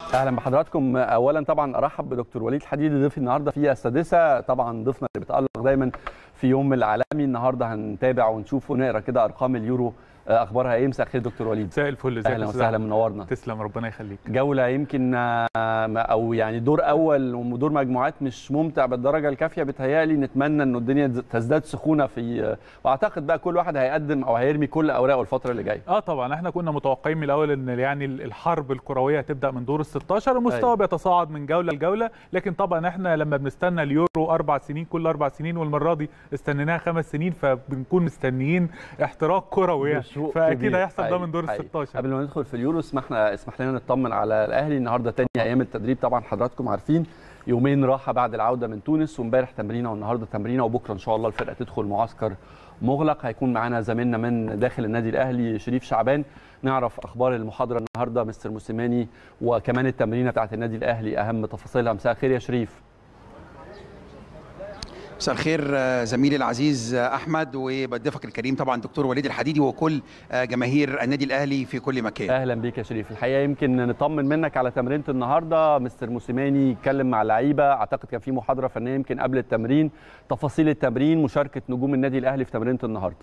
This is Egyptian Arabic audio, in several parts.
اهلا بحضراتكم اولا طبعا ارحب بدكتور وليد الحديدي ضيفي النهارده في السادسه طبعا ضيفنا اللي بيتالق دايما في يوم العالمي النهارده هنتابع ونشوف ونقرا كده ارقام اليورو اخبارها ايه مساء الخير دكتور وليد مساء الفل ازيك اهلا وسهلا منورنا تسلم ربنا يخليك جوله يمكن او يعني دور اول ودور مجموعات مش ممتع بالدرجه الكافيه بتهيالي نتمنى انه الدنيا تزداد سخونه في واعتقد بقى كل واحد هيقدم او هيرمي كل اوراقه الفتره اللي جايه اه طبعا احنا كنا متوقعين من الاول ان يعني الحرب الكرويه هتبدا من دور ال 16 المستوى بيتصاعد من جوله لجوله لكن طبعا احنا لما بنستنى اليورو اربع سنين كل اربع سنين والمره دي استنيناها خمس سنين فبنكون مستنيين احتراق كروي فاكيد هيحصل ده من دور ال 16 قبل ما ندخل في اليورو اسمحنا اسمح لنا نطمن على الاهلي النهارده تاني ايام التدريب طبعا حضراتكم عارفين يومين راحه بعد العوده من تونس وامبارح تمرينه والنهارده تمرينه وبكره ان شاء الله الفرقه تدخل معسكر مغلق هيكون معانا زميلنا من داخل النادي الاهلي شريف شعبان نعرف اخبار المحاضره النهارده مستر موسيماني وكمان التمرينه بتاعت النادي الاهلي اهم تفاصيلها مساء الخير يا شريف مساء الخير زميلي العزيز احمد وبضيفك الكريم طبعا دكتور وليد الحديدي وكل جماهير النادي الاهلي في كل مكان اهلا بيك يا شريف الحقيقه يمكن نطمن منك على تمرينه النهارده مستر موسيماني اتكلم مع اللعيبه اعتقد كان في محاضره فنيه يمكن قبل التمرين تفاصيل التمرين مشاركه نجوم النادي الاهلي في تمرينه النهارده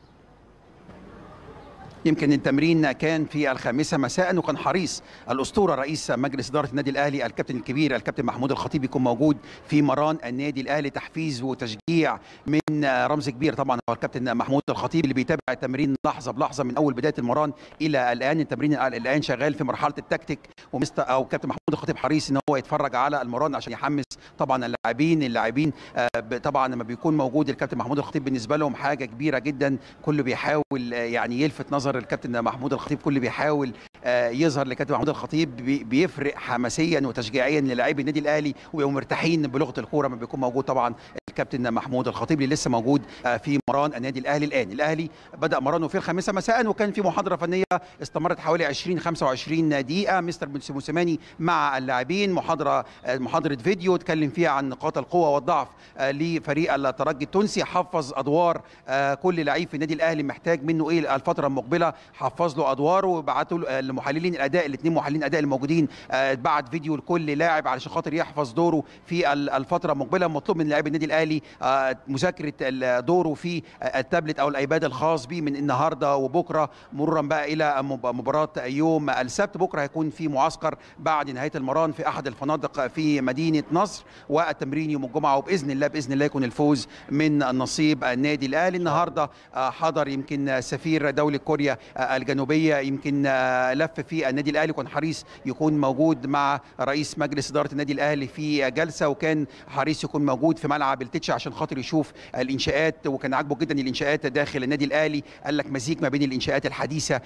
يمكن التمرين كان في الخامسه مساء وكان حريص الاسطوره رئيس مجلس اداره النادي الاهلي الكابتن الكبير الكابتن محمود الخطيب يكون موجود في مران النادي الاهلي تحفيز وتشجيع من رمز كبير طبعا هو الكابتن محمود الخطيب اللي بيتابع التمرين لحظه بلاحظه من اول بدايه المران الى الان التمرين الان شغال في مرحله التكتيك ومستر او كابتن محمود الخطيب حريص ان هو يتفرج على المران عشان يحمس طبعا اللاعبين اللاعبين طبعا لما بيكون موجود الكابتن محمود الخطيب بالنسبه لهم حاجه كبيره جدا كله بيحاول يعني يلفت نظر الكابتن محمود الخطيب كل بيحاول يظهر لكابتن محمود الخطيب بيفرق حماسيا وتشجيعيا للاعبي النادي الاهلي ويبقوا مرتاحين بلغه الكوره ما بيكون موجود طبعا الكابتن محمود الخطيب اللي لسه موجود في مران النادي الاهلي الان الاهلي بدا مرانه في الخامسه مساء وكان في محاضره فنيه استمرت حوالي 20 25 دقيقه مستر موسيماني مع اللاعبين محاضره محاضره فيديو اتكلم فيها عن نقاط القوه والضعف لفريق الترجي التونسي حفظ ادوار كل لعيب في النادي الاهلي محتاج منه ايه الفتره المقبله حفظ له ادواره وبعتوا لمحللين الاداء الاثنين محللين اداء الموجودين بعت فيديو لكل لاعب علشان خاطر يحفظ دوره في الفتره المقبله مطلوب من لاعبي النادي الاهلي مذاكره دوره في التابلت او الايباد الخاص به من النهارده وبكره مرورا بقى الى مباراه يوم السبت بكره هيكون في معسكر بعد نهايه المران في احد الفنادق في مدينه نصر والتمرين يوم الجمعه وباذن الله باذن الله يكون الفوز من نصيب النادي الاهلي النهارده حضر يمكن سفير دوله كوريا الجنوبيه يمكن لف في النادي الاهلي وكان حريص يكون موجود مع رئيس مجلس اداره النادي الاهلي في جلسه وكان حريص يكون موجود في ملعب التتش عشان خاطر يشوف الانشاءات وكان عاجبه جدا الانشاءات داخل النادي الاهلي قال لك مزيج ما بين الانشاءات الحديثه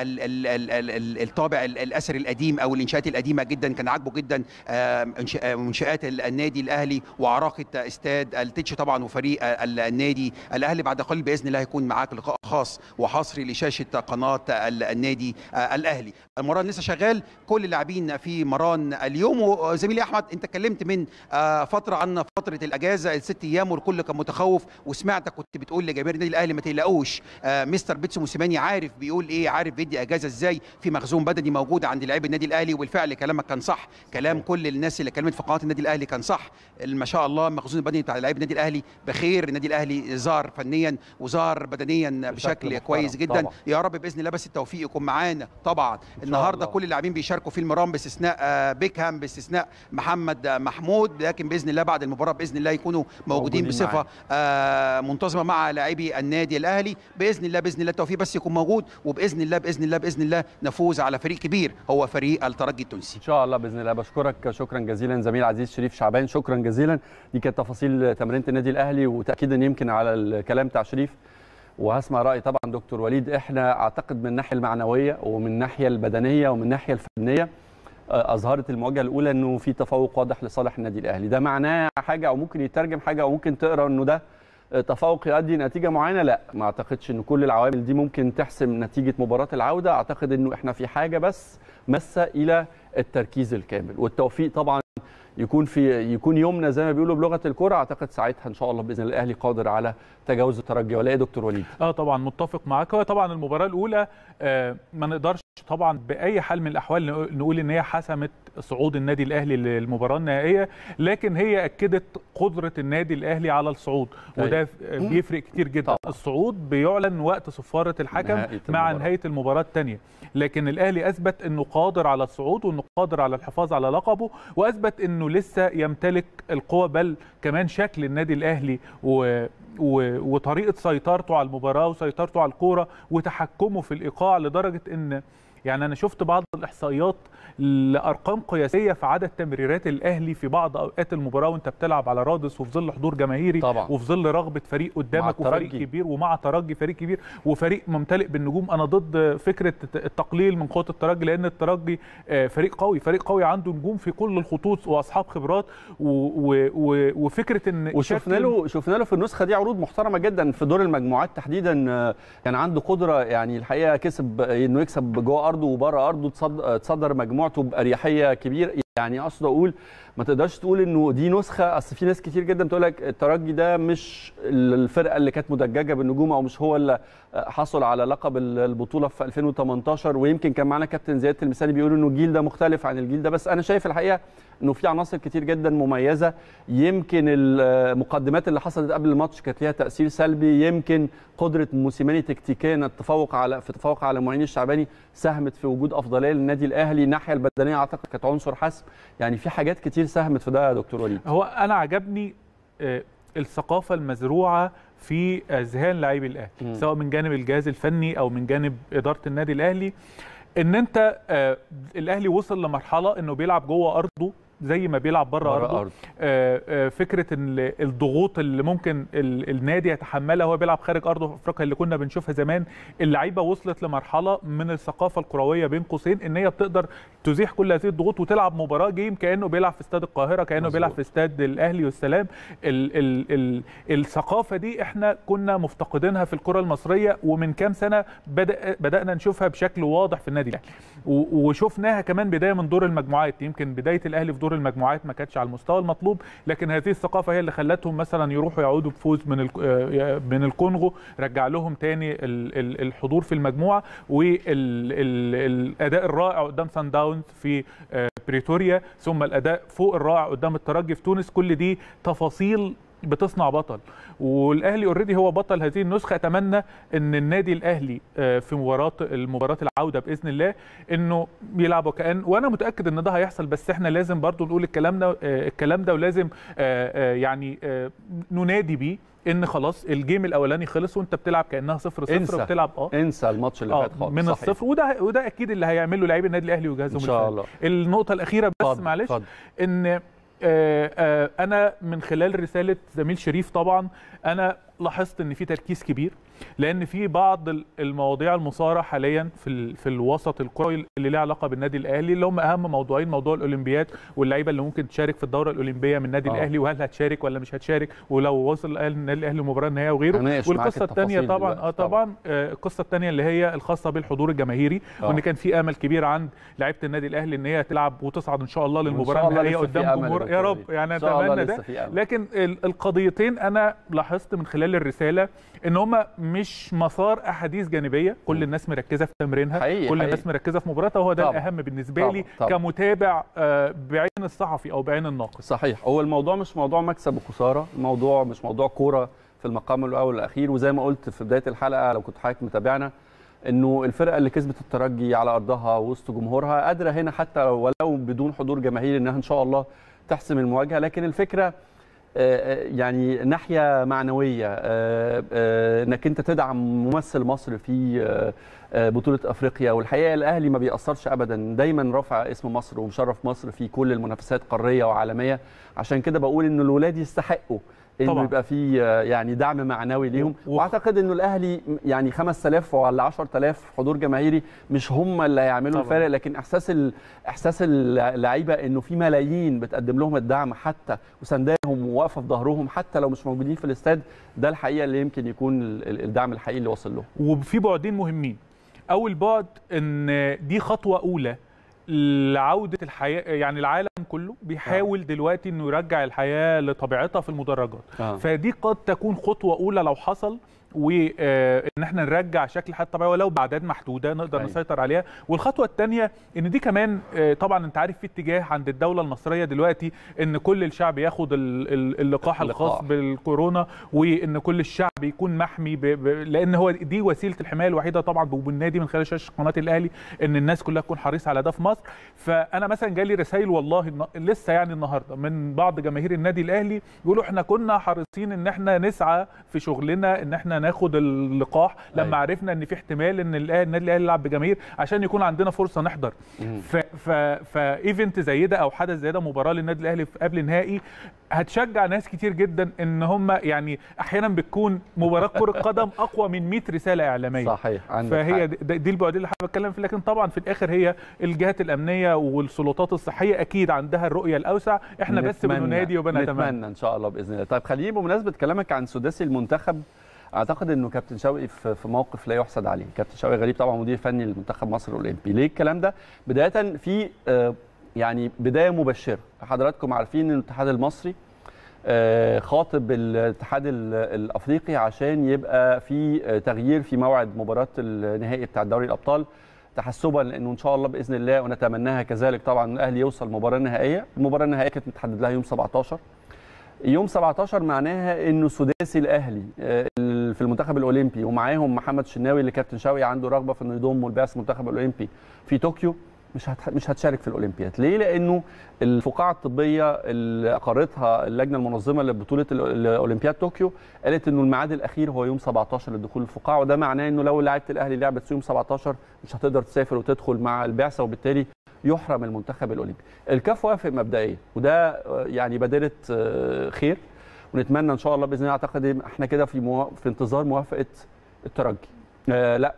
والطابع الاثري القديم او الانشاءات القديمه جدا كان عاجبه جدا منشات النادي الاهلي وعراقه استاد التتش طبعا وفريق النادي الاهلي بعد قليل باذن الله هيكون معاك لقاء خاص وحصري لشاشه قناه النادي الاهلي المران لسه شغال كل اللاعبين في مران اليوم وزميلي احمد انت اتكلمت من فتره عن فتره الاجازه الست ايام والكل كان متخوف وسمعتك كنت بتقول لجماهير النادي الاهلي ما تقلقوش مستر بيتسو موسيماني عارف بيقول ايه عارف بيدي اجازه ازاي في مخزون بدني موجود عند لاعبي النادي الاهلي وبالفعل كلامك كان صح كلام كل الناس اللي كلمت في قناه النادي الاهلي كان صح ما شاء الله المخزون البدني بتاع لاعبي النادي الاهلي بخير النادي الاهلي زار فنيا وزار بدنيا بشكل كويس جدا طبعا. يا رب باذن الله بس التوفيق يكون معانا طبعا النهارده كل اللاعبين بيشاركوا في المرام باستثناء بيكهام باستثناء محمد محمود لكن باذن الله بعد المباراه باذن الله يكونوا موجودين, موجودين بصفه آه منتظمه مع لاعبي النادي الاهلي باذن الله باذن الله التوفيق بس يكون موجود وباذن الله باذن الله باذن الله نفوز على فريق كبير هو فريق الترجي التونسي ان شاء الله باذن الله بشكرك شكرا جزيلا زميل عزيز شريف شعبان شكرا جزيلا دي كانت تفاصيل تمرينه النادي الاهلي وتاكيدا يمكن على الكلام بتاع شريف وهسمع راي طبعا دكتور وليد احنا اعتقد من الناحيه المعنويه ومن الناحيه البدنيه ومن الناحيه الفنيه اظهرت المواجهه الاولى انه في تفوق واضح لصالح النادي الاهلي ده معناه حاجه او ممكن يترجم حاجه او ممكن تقرا انه ده تفوق يؤدي نتيجه معينه لا ما اعتقدش ان كل العوامل دي ممكن تحسم نتيجه مباراه العوده اعتقد انه احنا في حاجه بس مسه الى التركيز الكامل والتوفيق طبعا يكون في يكون يومنا زي ما بيقولوا بلغه الكره اعتقد ساعتها ان شاء الله باذن الله الاهلي قادر على تجاوز الترجي ولا ايه يا دكتور وليد؟ اه طبعا متفق معاك هو طبعا المباراه الاولى آه ما نقدرش طبعا باي حال من الاحوال نقول ان هي حسمت صعود النادي الاهلي للمباراه النهائيه لكن هي اكدت قدره النادي الاهلي على الصعود وده بيفرق كتير جدا طبعا. الصعود بيعلن وقت صفاره الحكم نهاية مع نهايه المباراه الثانيه لكن الاهلي اثبت انه قادر على الصعود وانه قادر على الحفاظ على لقبه واثبت انه لسه يمتلك القوه بل كمان شكل النادي الاهلي و وطريقه سيطرته على المباراه وسيطرته على الكوره وتحكمه في الايقاع لدرجه ان يعني انا شفت بعض الاحصائيات لارقام قياسيه في عدد تمريرات الاهلي في بعض اوقات المباراه وانت بتلعب على رادس وفي ظل حضور جماهيري طبعا. وفي ظل رغبه فريق قدامك وفريق كبير ومع ترجي فريق كبير وفريق ممتلئ بالنجوم انا ضد فكره التقليل من قوه الترجي لان الترجي فريق قوي فريق قوي عنده نجوم في كل الخطوط واصحاب خبرات و و و وفكره ان وشفنا له شفنا له في النسخه دي عروض محترمه جدا في دور المجموعات تحديدا كان عنده قدره يعني الحقيقه كسب انه يكسب جوه ارضه وبره ارضه تصدر مجموعته باريحيه كبيره يعني اقصد اقول ما تقدرش تقول انه دي نسخه اصل في ناس كتير جدا بتقول لك الترجي ده مش الفرقه اللي كانت مدججه بالنجوم او مش هو اللي حصل على لقب البطوله في 2018 ويمكن كان معانا كابتن زياد المثالي بيقول انه الجيل ده مختلف عن الجيل ده بس انا شايف الحقيقه انه في عناصر كتير جدا مميزه يمكن المقدمات اللي حصلت قبل الماتش كانت ليها تاثير سلبي يمكن قدره موسيماني تكتيكيا التفوق على في التفوق على معين الشعباني ساهمت في وجود افضليه للنادي الاهلي الناحيه البدنيه اعتقد كانت عنصر حسم يعني في حاجات كتير ساهمت في ده يا دكتور وليد هو انا عجبني الثقافه المزروعه في اذهان لاعبي الاهلي م. سواء من جانب الجهاز الفني او من جانب اداره النادي الاهلي ان انت الاهلي وصل لمرحله انه بيلعب جوه ارضه زي ما بيلعب بره ارضه أرض. آه آه فكره ان الضغوط اللي ممكن النادي يتحملها وهو بيلعب خارج ارضه في افريقيا اللي كنا بنشوفها زمان اللعيبه وصلت لمرحله من الثقافه الكرويه بين قوسين ان هي بتقدر تزيح كل هذه الضغوط وتلعب مباراه جيم كانه بيلعب في استاد القاهره كانه مزبوط. بيلعب في استاد الاهلي والسلام ال ال ال الثقافه دي احنا كنا مفتقدينها في الكره المصريه ومن كام سنه بدا بدانا نشوفها بشكل واضح في النادي الاهلي وشفناها كمان بدايه من دور المجموعات يمكن بدايه الاهلي في دور المجموعات ما كانتش على المستوى المطلوب لكن هذه الثقافه هي اللي خلتهم مثلا يروحوا يعودوا بفوز من من الكونغو رجع لهم تاني الحضور في المجموعه والاداء الرائع قدام سان داونز في بريتوريا ثم الاداء فوق الرائع قدام الترجي في تونس كل دي تفاصيل بتصنع بطل والاهلي اوريدي هو بطل هذه النسخه اتمنى ان النادي الاهلي في مباراه المباراه العوده باذن الله انه يلعب وكان وانا متاكد ان ده هيحصل بس احنا لازم برضو نقول الكلام ده الكلام ده ولازم يعني ننادي بيه ان خلاص الجيم الاولاني خلص وانت بتلعب كانها صفر صفر انسى وبتلعب اه انسى الماتش اللي فات خالص من صحيح. الصفر وده وده اكيد اللي هيعمله لعيب النادي الاهلي وجهازهم ان شاء الله النقطه الاخيره بس فضل. معلش فضل. ان آآ آآ انا من خلال رساله زميل شريف طبعا انا لاحظت ان في تركيز كبير لان في بعض المواضيع المثاره حاليا في في الوسط الكروي اللي ليها علاقه بالنادي الاهلي اللي هم اهم موضوعين موضوع الاولمبياد واللعيبه اللي ممكن تشارك في الدوره الاولمبيه من النادي آه. الاهلي وهل هتشارك ولا مش هتشارك ولو وصل النادي الاهلي المباراه النهائيه وغيره والقصه الثانيه طبعا اه طبعا آه القصه الثانيه اللي هي الخاصه بالحضور الجماهيري آه. وان كان في امل كبير عند لعيبه النادي الاهلي ان هي تلعب وتصعد ان شاء الله للمباراه النهائيه قدام جمهور يا رب يعني اتمنى ده لكن القضيتين انا لاحظت من خلال الرساله ان هم مش مسار احاديث جانبيه كل الناس مركزه في تمرينها حقيقي كل حقيقي. الناس مركزه في مباراتها وهو ده طبعا. الاهم بالنسبه طبعا. لي طبعا. كمتابع آه، بعين الصحفي او بعين الناقد صحيح هو الموضوع مش موضوع مكسب وخساره الموضوع مش موضوع كوره في المقام الاول والاخير وزي ما قلت في بدايه الحلقه لو كنت حضرتك متابعنا انه الفرقه اللي كسبت الترجي على ارضها وسط جمهورها قادره هنا حتى ولو بدون حضور جماهيري انها ان شاء الله تحسم المواجهه لكن الفكره آه، يعني ناحيه معنويه آه، آه، انك انت تدعم ممثل مصر في آه، آه، بطوله افريقيا والحقيقه الاهلي ما بيأثرش ابدا دايما رافع اسم مصر ومشرف مصر في كل المنافسات قاريه وعالميه عشان كده بقول ان الولاد يستحقوا انه طبعاً. يبقى في آه، يعني دعم معنوي ليهم و- واعتقد انه الاهلي يعني 5000 ولا 10000 حضور جماهيري مش هم اللي هيعملوا طبعاً. الفارق لكن احساس ال- احساس اللعيبه انه في ملايين بتقدم لهم الدعم حتى وسنداهم وواقفه في ظهرهم حتى لو مش موجودين في الاستاد ده الحقيقه اللي يمكن يكون ال- ال- الدعم الحقيقي اللي واصل لهم وفي بعدين مهمين اول بعد ان دي خطوه اولى لعوده الحياه يعني العالم كله بيحاول دلوقتي انه يرجع الحياه لطبيعتها في المدرجات آه. فدي قد تكون خطوه اولى لو حصل وان احنا نرجع شكل الحياه الطبيعيه ولو باعداد محدوده نقدر أيوة. نسيطر عليها والخطوه الثانيه ان دي كمان آه، طبعا انت عارف في اتجاه عند الدوله المصريه دلوقتي ان كل الشعب ياخد ال- ال- اللقاح اللقاح. الخاص بالكورونا وان كل الشعب يكون محمي ب... ب... لان هو دي وسيله الحمايه الوحيده طبعا بالنادي من خلال شاشه قناه الاهلي ان الناس كلها تكون حريصه على ده في مصر فانا مثلا جالي رسائل والله الن- لسه يعني النهارده من بعض جماهير النادي الاهلي يقولوا احنا كنا حريصين ان احنا نسعى في شغلنا ان احنا ناخد اللقاح لما أيوة. عرفنا ان في احتمال ان الأهلي- النادي الاهلي يلعب بجماهير عشان يكون عندنا فرصه نحضر مم. ف ف فايفنت زي ده او حدث زي ده مباراه للنادي الاهلي في قبل نهائي هتشجع ناس كتير جدا ان هم يعني احيانا بتكون مباراه كره قدم اقوى من 100 رساله اعلاميه صحيح عندك فهي حق. دي, دي البعد اللي حابب اتكلم فيه لكن طبعا في الاخر هي الجهات الامنيه والسلطات الصحيه اكيد عندها الرؤيه الاوسع احنا بس نتمنى- بننادي وبنتمنى نتمنى ان شاء الله باذن الله طيب خليني بمناسبه كلامك عن سداسي المنتخب اعتقد انه كابتن شوقي في في موقف لا يحسد عليه كابتن شوقي غريب طبعا مدير فني لمنتخب مصر الاولمبي ليه الكلام ده بدايه في آه، يعني بدايه مبشره حضراتكم عارفين ان الاتحاد المصري آه، خاطب الاتحاد ال- الافريقي عشان يبقى في آه، تغيير في موعد مباراه النهائي بتاع دوري الابطال تحسبا لانه ان شاء الله باذن الله ونتمناها كذلك طبعا الاهلي يوصل المباراه النهائيه المباراه النهائيه كانت متحدد لها يوم 17 يوم 17 معناها انه سداسي الاهلي آه، في المنتخب الاولمبي ومعاهم محمد شناوي اللي كابتن شوقي عنده رغبه في انه يضم البعثه المنتخب الاولمبي في طوكيو مش هت... مش هتشارك في الاولمبياد ليه لانه الفقاعه الطبيه اللي اقرتها اللجنه المنظمه لبطوله الأو- الاولمبياد طوكيو قالت انه الميعاد الاخير هو يوم 17 لدخول الفقاعه وده معناه انه لو لعيبه الاهلي لعبت يوم 17 مش هتقدر تسافر وتدخل مع البعثه وبالتالي يحرم المنتخب الاولمبي الكاف وافق مبدئيا وده آه، يعني بادره آه، خير ونتمنى ان شاء الله باذن الله اعتقد احنا كده في مو... في انتظار موافقه الترجي آه لا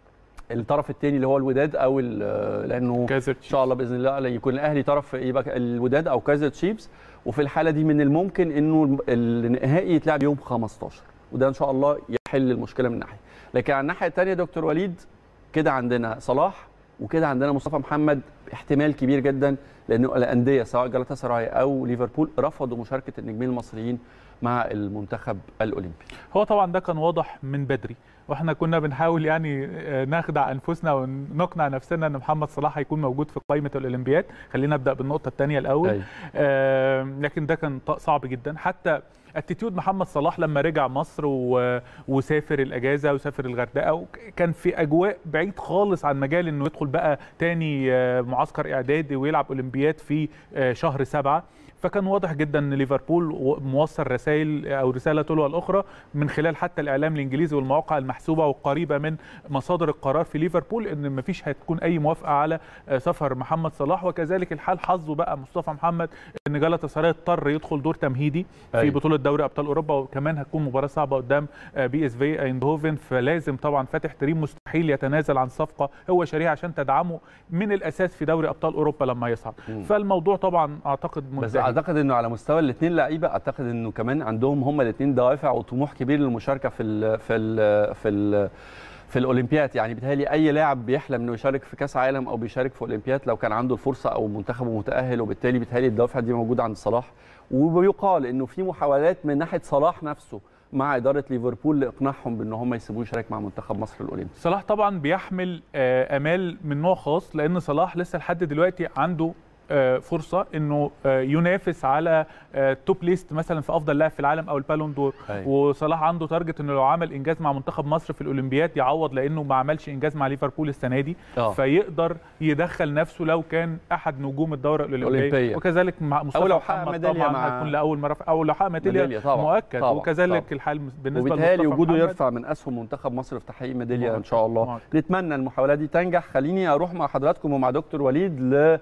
الطرف الثاني اللي هو الوداد او ال- آه، لانه كازر ان شاء الله باذن الله يكون الاهلي طرف يبقى الوداد او كايزر تشيفز وفي الحاله دي من الممكن انه النهائي يتلعب يوم 15 وده ان شاء الله يحل المشكله من ناحيه لكن على الناحيه الثانيه دكتور وليد كده عندنا صلاح وكده عندنا مصطفى محمد احتمال كبير جدا لانه الانديه سواء جالاتا سراي او ليفربول رفضوا مشاركه النجمين المصريين مع المنتخب الاولمبي هو طبعا ده كان واضح من بدري واحنا كنا بنحاول يعني آه، نخدع انفسنا ونقنع نفسنا ان محمد صلاح هيكون موجود في قائمه الاولمبياد خلينا نبدا بالنقطه الثانيه الاول أيوة. آه، لكن ده كان ط- صعب جدا حتى اتيتيود محمد صلاح لما رجع مصر و... وسافر الاجازه وسافر الغردقه وك- كان في اجواء بعيد خالص عن مجال انه يدخل بقى تاني آه، معسكر اعدادي ويلعب اولمبياد في آه، شهر سبعة فكان واضح جدا ان ليفربول و- موصل رسائل او رساله تلو الاخرى من خلال حتى الاعلام الانجليزي والمواقع المحسوبه والقريبه من مصادر القرار في ليفربول ان مفيش هتكون اي موافقه على آه، سفر محمد صلاح وكذلك الحال حظه بقى مصطفى محمد ان جالاتا سراي اضطر يدخل دور تمهيدي في أيوة. بطوله دوري ابطال اوروبا وكمان هتكون مباراه صعبه قدام آه، بي اس في ايندهوفن فلازم طبعا فاتح تريم مستحيل يتنازل عن صفقه هو شاريها عشان تدعمه من الاساس في دوري ابطال اوروبا لما يصعد مم. فالموضوع طبعا اعتقد بس منتهي اعتقد انه على مستوى الاثنين لعيبه اعتقد انه كمان عندهم هم الاثنين دوافع وطموح كبير للمشاركه في ال في ال في ال في الاولمبياد يعني بالتالي اي لاعب بيحلم انه يشارك في كاس عالم او بيشارك في اولمبياد لو كان عنده الفرصه او منتخبه متاهل وبالتالي بالتالي الدوافع دي موجوده عند صلاح وبيقال انه في محاولات من ناحيه صلاح نفسه مع اداره ليفربول لاقناعهم بان هم يسيبوه يشارك مع منتخب مصر الاولمبي صلاح طبعا بيحمل آه، امال من نوع خاص لان صلاح لسه لحد دلوقتي عنده آه، فرصه انه آه، ينافس على آه، توب ليست مثلا في افضل لاعب في العالم او البالون دور أيوة. وصلاح عنده تارجت انه لو عمل انجاز مع منتخب مصر في الاولمبياد يعوض لانه ما عملش انجاز مع ليفربول السنه دي آه. فيقدر يدخل نفسه لو كان احد نجوم الدوره الاولمبيه الأولمبية. وكذلك مع مصطفى لو حقق محمد ميدالية طبعا مع- هيكون لاول مره في- او لو حقق ميدالية ميداليه طبعاً. مؤكد طبعاً. وكذلك طبعاً. الحال بالنسبه وبالتالي لمصطفى وجوده محمد. يرفع من اسهم منتخب مصر في تحقيق ميداليه ان مؤكد. شاء الله مؤكد. نتمنى المحاولات دي تنجح خليني اروح مع حضراتكم ومع دكتور وليد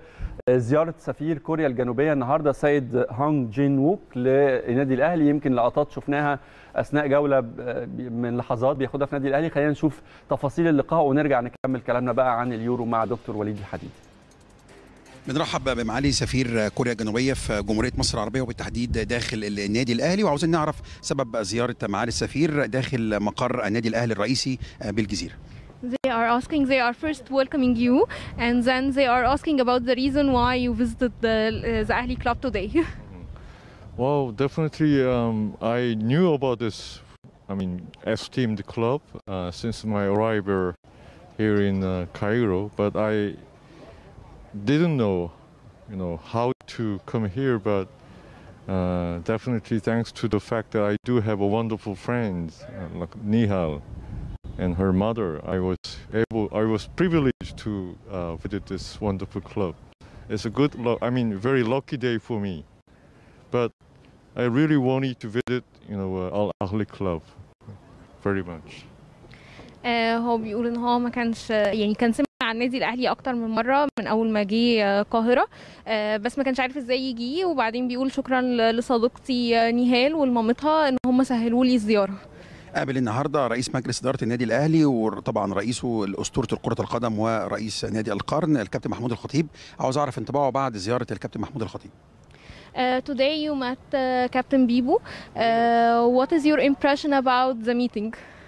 لزياره سفير كوريا الجنوبيه النهارده سيد هانج جين ووك لنادي الاهلي يمكن لقطات شفناها اثناء جوله ب- من لحظات بياخدها في نادي الاهلي خلينا نشوف تفاصيل اللقاء ونرجع نكمل كلامنا بقى عن اليورو مع دكتور وليد الحديد بنرحب بمعالي سفير كوريا الجنوبيه في جمهوريه مصر العربيه وبالتحديد داخل النادي الاهلي وعاوزين نعرف سبب زياره معالي السفير داخل مقر النادي الاهلي الرئيسي بالجزيره. They are asking, they are first welcoming you, and then they are asking about the reason why you visited the, uh, the Ahli club today. Well, definitely, um, I knew about this I mean, esteemed club uh, since my arrival here in uh, Cairo, but I didn't know, you know, how to come here. But uh, definitely thanks to the fact that I do have a wonderful friend uh, like Nihal and her mother, I was able, I was privileged to uh, visit this wonderful club. It's a good, lo- I mean, very lucky day for me. But I really wanted to visit, you know, uh, Al Ahly club very much. آه هو بيقول ان هو ما كانش يعني كان سمع عن النادي الاهلي اكتر من مره من اول ما جه آه، القاهره آه بس ما كانش عارف ازاي يجي وبعدين بيقول شكرا ل- لصديقتي آه، نيهال ولمامتها ان هم سهلوا لي الزياره قابل النهارده رئيس مجلس اداره النادي الاهلي وطبعا رئيسه اسطوره كره القدم ورئيس نادي القرن الكابتن محمود الخطيب عاوز اعرف انطباعه بعد زياره الكابتن محمود الخطيب Uh, today you met uh, Captain Bibu. Uh, what is your impression about the meeting?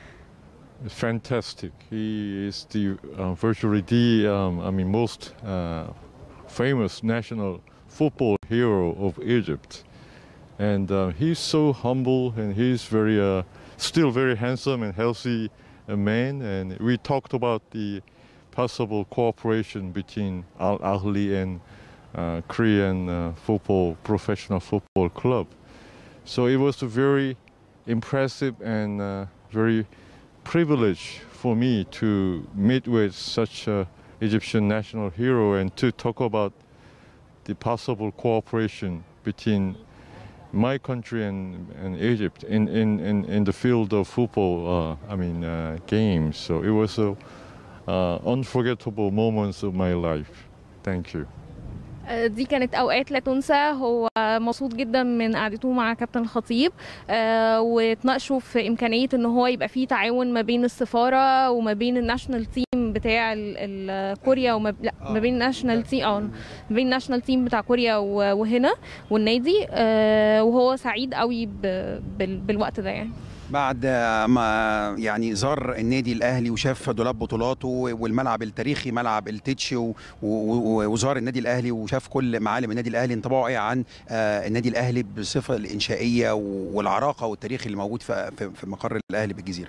Fantastic. He is the uh, virtually the um, I mean most uh, famous national football hero of Egypt, and uh, he's so humble and he's very uh, still very handsome and healthy uh, man. And we talked about the possible cooperation between Al Ahly and uh, Korean uh, football professional football club. So it was a very impressive and uh, very privilege for me to meet with such a Egyptian national hero and to talk about the possible cooperation between my country and, and Egypt in, in, in, in the field of football, uh, I mean, uh, games. So it was a uh, unforgettable moments of my life. Thank you. آه، دي كانت اوقات لا تنسى هو مبسوط جدا من قعدته مع كابتن الخطيب آه، واتناقشوا في امكانيه ان هو يبقى فيه تعاون ما بين السفاره وما بين الناشونال تيم بتاع ال- ال- كوريا وما لا ما بين الناشونال تيم اه ما بين الناشونال تيم بتاع كوريا و- وهنا والنادي آه، وهو سعيد قوي ب- بال- بالوقت ده يعني بعد ما يعني زار النادي الاهلي وشاف دولاب بطولاته والملعب التاريخي ملعب التتش و- و- وزار النادي الاهلي وشاف كل معالم النادي الاهلي انطباعه ايه عن آه، النادي الاهلي بصفه الانشائيه والعراقه والتاريخ اللي موجود في في- في مقر الاهلي بالجزيره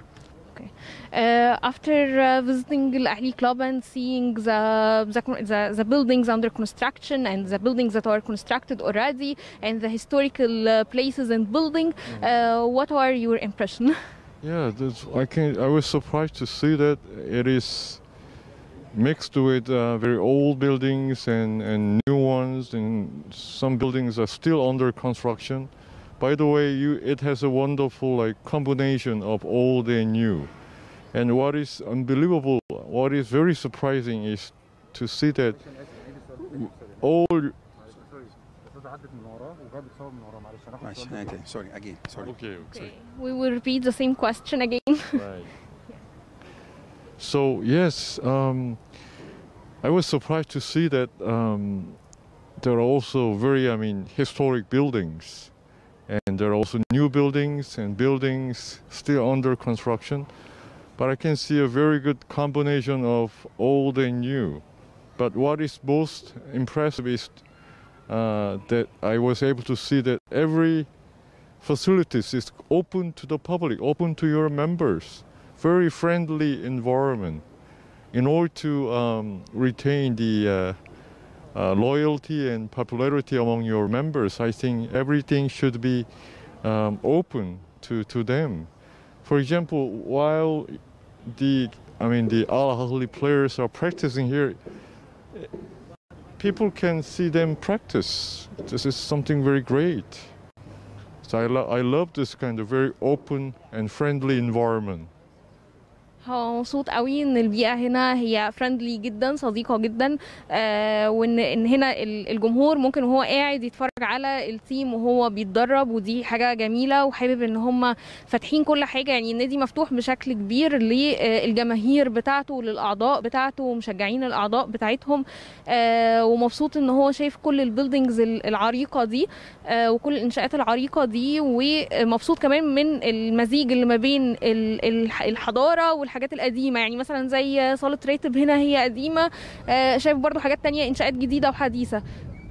Uh, after uh, visiting Al Ahly Club and seeing the, the the the buildings under construction and the buildings that are constructed already and the historical uh, places and building, uh, what are your impression? Yeah, that's, I can. I was surprised to see that it is mixed with uh, very old buildings and, and new ones, and some buildings are still under construction. By the way, you, it has a wonderful like combination of old and new. And what is unbelievable, what is very surprising is to see that all معلش سوري اجين سوري okay, okay. We will repeat the same question again. Right. So yes, um, I was surprised to see that um, there are also very, I mean, historic buildings, and there are also new buildings and buildings still under construction. But I can see a very good combination of old and new. But what is most impressive is uh, that I was able to see that every facilities is open to the public, open to your members. Very friendly environment. In order to um, retain the uh, uh, loyalty and popularity among your members, I think everything should be um, open to, to them. For example, while the I mean the Al Ahly players are practicing here, people can see them practice. This is something very great. So I, lo- I love this kind of very open and friendly environment. هو مبسوط قوي ان البيئه هنا هي فريندلي جدا صديقه جدا آه وان ان هنا ال- الجمهور ممكن وهو قاعد يتفرج على التيم وهو بيتدرب ودي حاجه جميله وحابب ان هم فاتحين كل حاجه يعني النادي مفتوح بشكل كبير للجماهير بتاعته وللاعضاء بتاعته ومشجعين الاعضاء بتاعتهم آه ومبسوط ان هو شايف كل البيلدينجز العريقه دي آه وكل الانشاءات العريقه دي ومبسوط كمان من المزيج اللي ما بين ال- الح- الحضاره والحاجات القديمه يعني مثلا زي صاله راتب هنا هي قديمه آه، شايف برضو حاجات تانية انشاءات جديده وحديثه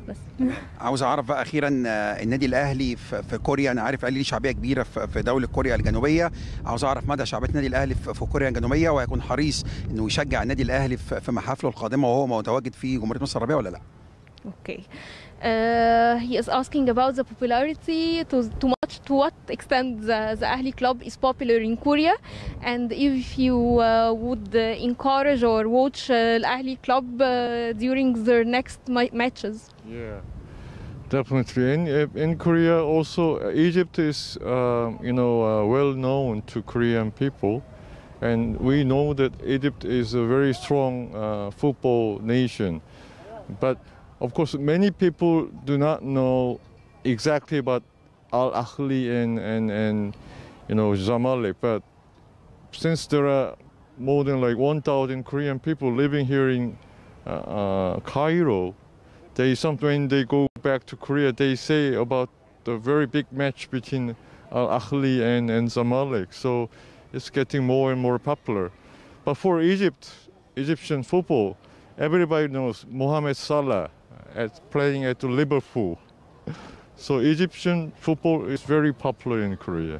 بس عاوز اعرف بقى اخيرا آه، النادي الاهلي في في كوريا انا عارف الاهلي ليه شعبيه كبيره في في دوله كوريا الجنوبيه عاوز اعرف مدى شعبيه النادي الاهلي في في كوريا الجنوبيه وهيكون حريص انه يشجع النادي الاهلي في في محافله القادمه وهو متواجد في جمهوريه مصر العربيه ولا لا Okay. Uh, he is asking about the popularity to, to much to what extent the, the Ahli club is popular in Korea and if you uh, would uh, encourage or watch uh, Al Ahli club uh, during their next ma- matches. Yeah, definitely. In in Korea, also uh, Egypt is um, you know uh, well known to Korean people, and we know that Egypt is a very strong uh, football nation. But of course, many people do not know exactly about Al Ahly and and and you know Zamalek. But since there are more than like 1,000 Korean people living here in uh, uh, Cairo, they some when they go back to Korea, they say about the very big match between Al Ahly and, and Zamalek. So it's getting more and more popular. But for Egypt, Egyptian football, everybody knows Mohamed Salah at playing at Liverpool. So Egyptian football is very popular in Korea.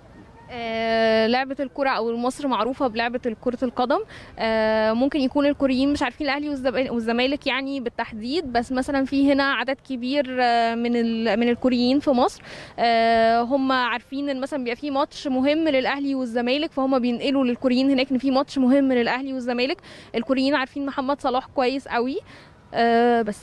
آه، لعبة الكرة أو مصر معروفة بلعبة كرة القدم آه، ممكن يكون الكوريين مش عارفين الأهلي والزب- والزمالك يعني بالتحديد بس مثلا في هنا عدد كبير آه، من ال- من الكوريين في مصر آه، هم عارفين ان مثلا بيبقى في ماتش مهم للأهلي والزمالك فهم بينقلوا للكوريين هناك ان في ماتش مهم للأهلي والزمالك الكوريين عارفين محمد صلاح كويس قوي آه، بس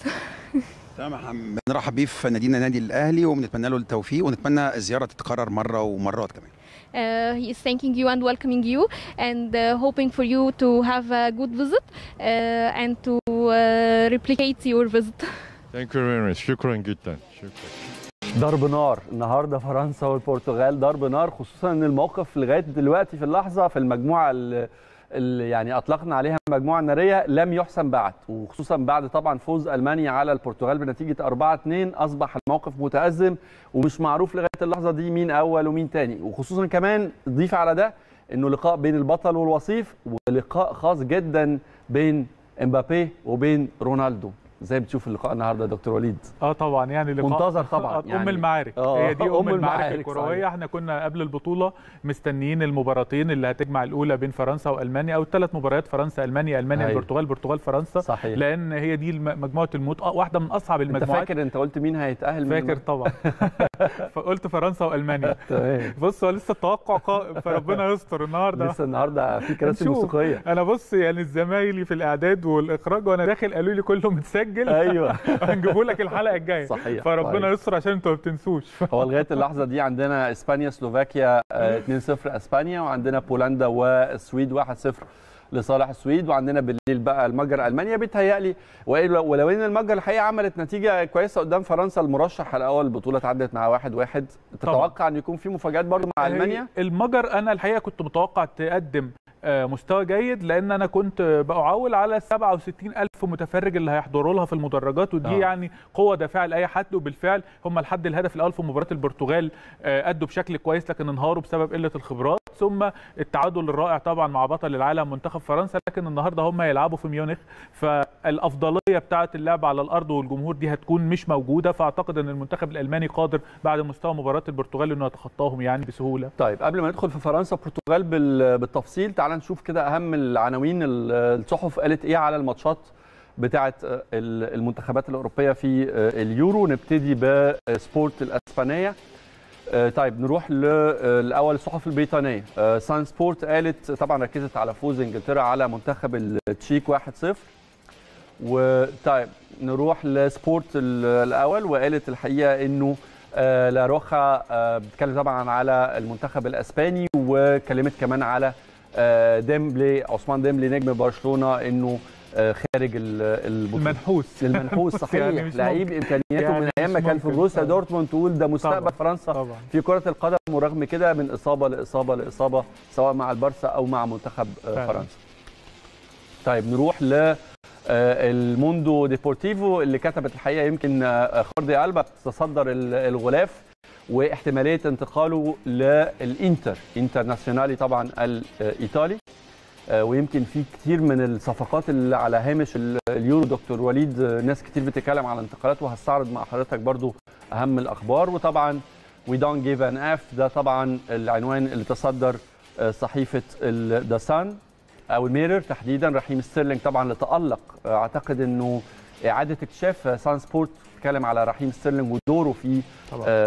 تمام بنرحب بيه في نادينا نادي الاهلي وبنتمنى له التوفيق ونتمنى الزياره تتكرر مره ومرات كمان Uh, he is thanking you and welcoming you and uh, hoping for you to have a good visit uh, and to uh, replicate your visit. Thank you very much. شكرا جدا. شكرا. ضرب نار النهارده فرنسا والبرتغال ضرب نار خصوصا ان الموقف لغايه دلوقتي في اللحظه في المجموعه اللي يعني اطلقنا عليها مجموعه ناريه لم يحسم بعد وخصوصا بعد طبعا فوز المانيا على البرتغال بنتيجه 4 2 اصبح الموقف متازم ومش معروف لغايه اللحظه دي مين اول ومين تاني وخصوصا كمان ضيف على ده انه لقاء بين البطل والوصيف ولقاء خاص جدا بين امبابي وبين رونالدو زي بتشوف اللقاء النهارده يا دكتور وليد اه طبعا يعني لقاء منتظر طبعاً، ام يعني. المعارك آه، هي دي ام, أم المعارك, المعارك، الكرويه صحيح. احنا كنا قبل البطوله مستنيين المباراتين اللي هتجمع الاولى بين فرنسا والمانيا او الثلاث مباريات فرنسا المانيا المانيا أيوة. البرتغال البرتغال فرنسا صحيح لان هي دي الم- مجموعه الموت آه، واحده من اصعب انت المجموعات فاكر انت قلت مين هيتاهل من فاكر طبعا فقلت فرنسا والمانيا تمام بص هو لسه التوقع قائم فربنا يستر النهارده لسه النهارده في كراسي هنشوف. موسيقيه انا بص يعني زمايلي في الاعداد والاخراج وانا داخل قالوا لي كله متسجل ايوه هنجيبه لك الحلقه الجايه صحيح فربنا صحيح. يستر عشان انتوا ما بتنسوش هو لغايه اللحظه دي عندنا اسبانيا سلوفاكيا آه، 2-0 اسبانيا وعندنا بولندا والسويد 1-0 لصالح السويد وعندنا بالليل بقى المجر المانيا بيتهيألي وإلا- ولو ان المجر الحقيقه عملت نتيجه كويسه قدام فرنسا المرشح الاول البطوله اتعدت مع واحد واحد تتوقع ان يكون في مفاجات برضو مع المانيا المجر انا الحقيقه كنت متوقع تقدم آه، مستوى جيد لان انا كنت بعول على 67 الف متفرج اللي هيحضروا لها في المدرجات ودي آه. آه. يعني قوه دافعه لاي حد وبالفعل هم لحد الهدف الاول في مباراه البرتغال آه، ادوا بشكل كويس لكن انهاروا بسبب قله الخبرات ثم التعادل الرائع طبعا مع بطل العالم منتخب فرنسا لكن النهارده هم هيلعبوا في ميونخ فالافضليه بتاعه اللعب على الارض والجمهور دي هتكون مش موجوده فاعتقد ان المنتخب الالماني قادر بعد مستوى مباراه البرتغال انه يتخطاهم يعني بسهوله طيب قبل ما ندخل في فرنسا والبرتغال بال- بالتفصيل تعال نشوف كده اهم العناوين ال- الصحف قالت ايه على الماتشات بتاعه ال- المنتخبات الاوروبيه في اليورو نبتدي بسبورت الاسبانيه آه، طيب نروح للاول الصحف البريطانيه آه، سان سبورت قالت طبعا ركزت على فوز انجلترا على منتخب التشيك 1-0 وطيب نروح لسبورت ال- الاول وقالت الحقيقه انه آه، لا روخا آه، بتتكلم طبعا على المنتخب الاسباني وكلمت كمان على آه، ديمبلي عثمان ديمبلي نجم برشلونه انه آه، خارج ال- البطوله المنحوس المنحوس يعني صحيح مش لعيب ممكن. امكانياته يعني من ايام ما مش كان في ممكن. بروسيا طبعا. دورتموند تقول ده مستقبل طبعا. فرنسا طبعا في كرة القدم ورغم كده من إصابة لإصابة لإصابة سواء مع البارسا أو مع منتخب آه، فعلا. فرنسا. طيب نروح ل آه، الموندو ديبورتيفو اللي كتبت الحقيقة يمكن آه، خوردي ألبا تصدر ال- الغلاف واحتمالية انتقاله للإنتر انترناسيونالي طبعا الإيطالي آه، ويمكن في كتير من الصفقات اللي على هامش ال- اليورو دكتور وليد آه، ناس كتير بتتكلم على انتقالات وهستعرض مع حضرتك برضو اهم الاخبار وطبعا وي دونت جيف ان اف ده طبعا العنوان اللي تصدر آه، صحيفه ذا سان او الميرور تحديدا رحيم ستيرلينج طبعا اللي تالق آه، اعتقد انه اعاده اكتشاف سان سبورت بتتكلم على رحيم ستيرلينج ودوره في طبعا. آه،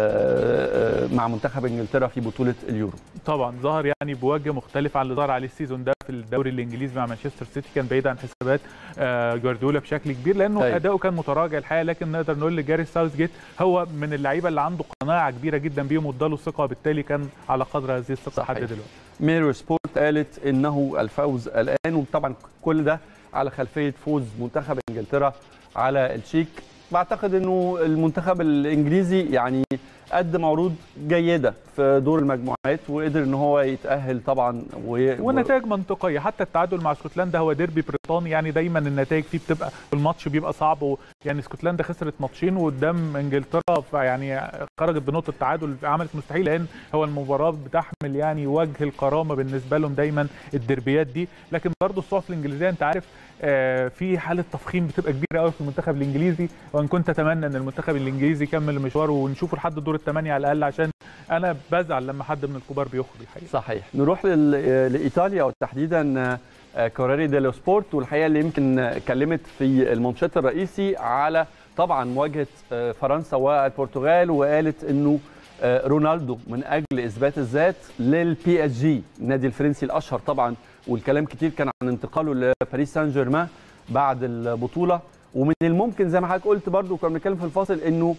آه، مع منتخب انجلترا في بطوله اليورو طبعا ظهر يعني بوجه مختلف عن اللي ظهر عليه السيزون ده في الدوري الانجليزي مع مانشستر سيتي كان بعيد عن حسابات آه، جوارديولا بشكل كبير لانه أيوة. اداؤه كان متراجع الحقيقه لكن نقدر نقول لجاري ساوث جيت هو من اللعيبه اللي عنده قناعه كبيره جدا بيهم واداله ثقه وبالتالي كان على قدر هذه الثقه صحيح. لحد دلوقتي ميرور سبورت قالت انه الفوز الان وطبعا كل ده على خلفيه فوز منتخب انجلترا على التشيك بعتقد انه المنتخب الانجليزي يعني قدم عروض جيده في دور المجموعات وقدر ان هو يتاهل طبعا و... والنتائج منطقيه حتى التعادل مع اسكتلندا هو ديربي بريطاني يعني دايما النتائج فيه بتبقى الماتش بيبقى صعب و... يعني اسكتلندا خسرت ماتشين وقدام انجلترا فيعني خرجت بنقطه تعادل عملت مستحيل لان هو المباراه بتحمل يعني وجه الكرامه بالنسبه لهم دايما الدربيات دي لكن برضه الصحف الانجليزيه انت عارف آه، في حاله تفخيم بتبقى كبيره قوي في المنتخب الانجليزي وان كنت اتمنى ان المنتخب الانجليزي يكمل مشواره ونشوفه لحد دور الثمانيه على الاقل عشان انا بزعل لما حد من الكبار بيخرج الحقيقه صحيح نروح لل... لايطاليا وتحديدا آه، كوراري ديلو سبورت والحقيقه اللي يمكن اتكلمت في المنشط الرئيسي على طبعا مواجهه آه، فرنسا والبرتغال وقالت انه آه، رونالدو من اجل اثبات الذات للبي اس جي النادي الفرنسي الاشهر طبعا والكلام كتير كان عن انتقاله لباريس سان جيرمان بعد البطوله ومن الممكن زي ما حضرتك قلت برضو كنا بنتكلم في الفاصل انه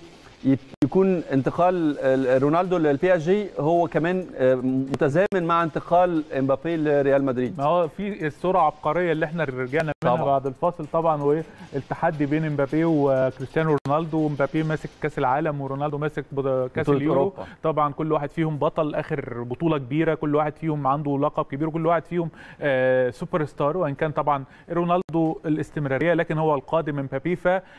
يكون انتقال رونالدو للبي اس جي هو كمان آه، متزامن مع انتقال امبابي لريال مدريد ما هو في السرعه العبقريه اللي احنا رجعنا منها طبعا. بعد الفاصل طبعا والتحدي بين امبابي وكريستيانو رونالدو ومبابي ماسك كاس العالم ورونالدو ماسك بط- كاس بطولة اليورو أوروبا. طبعا كل واحد فيهم بطل اخر بطوله كبيره كل واحد فيهم عنده لقب كبير وكل واحد فيهم آه سوبر ستار وان كان طبعا رونالدو الاستمراريه لكن هو القادم من مبابي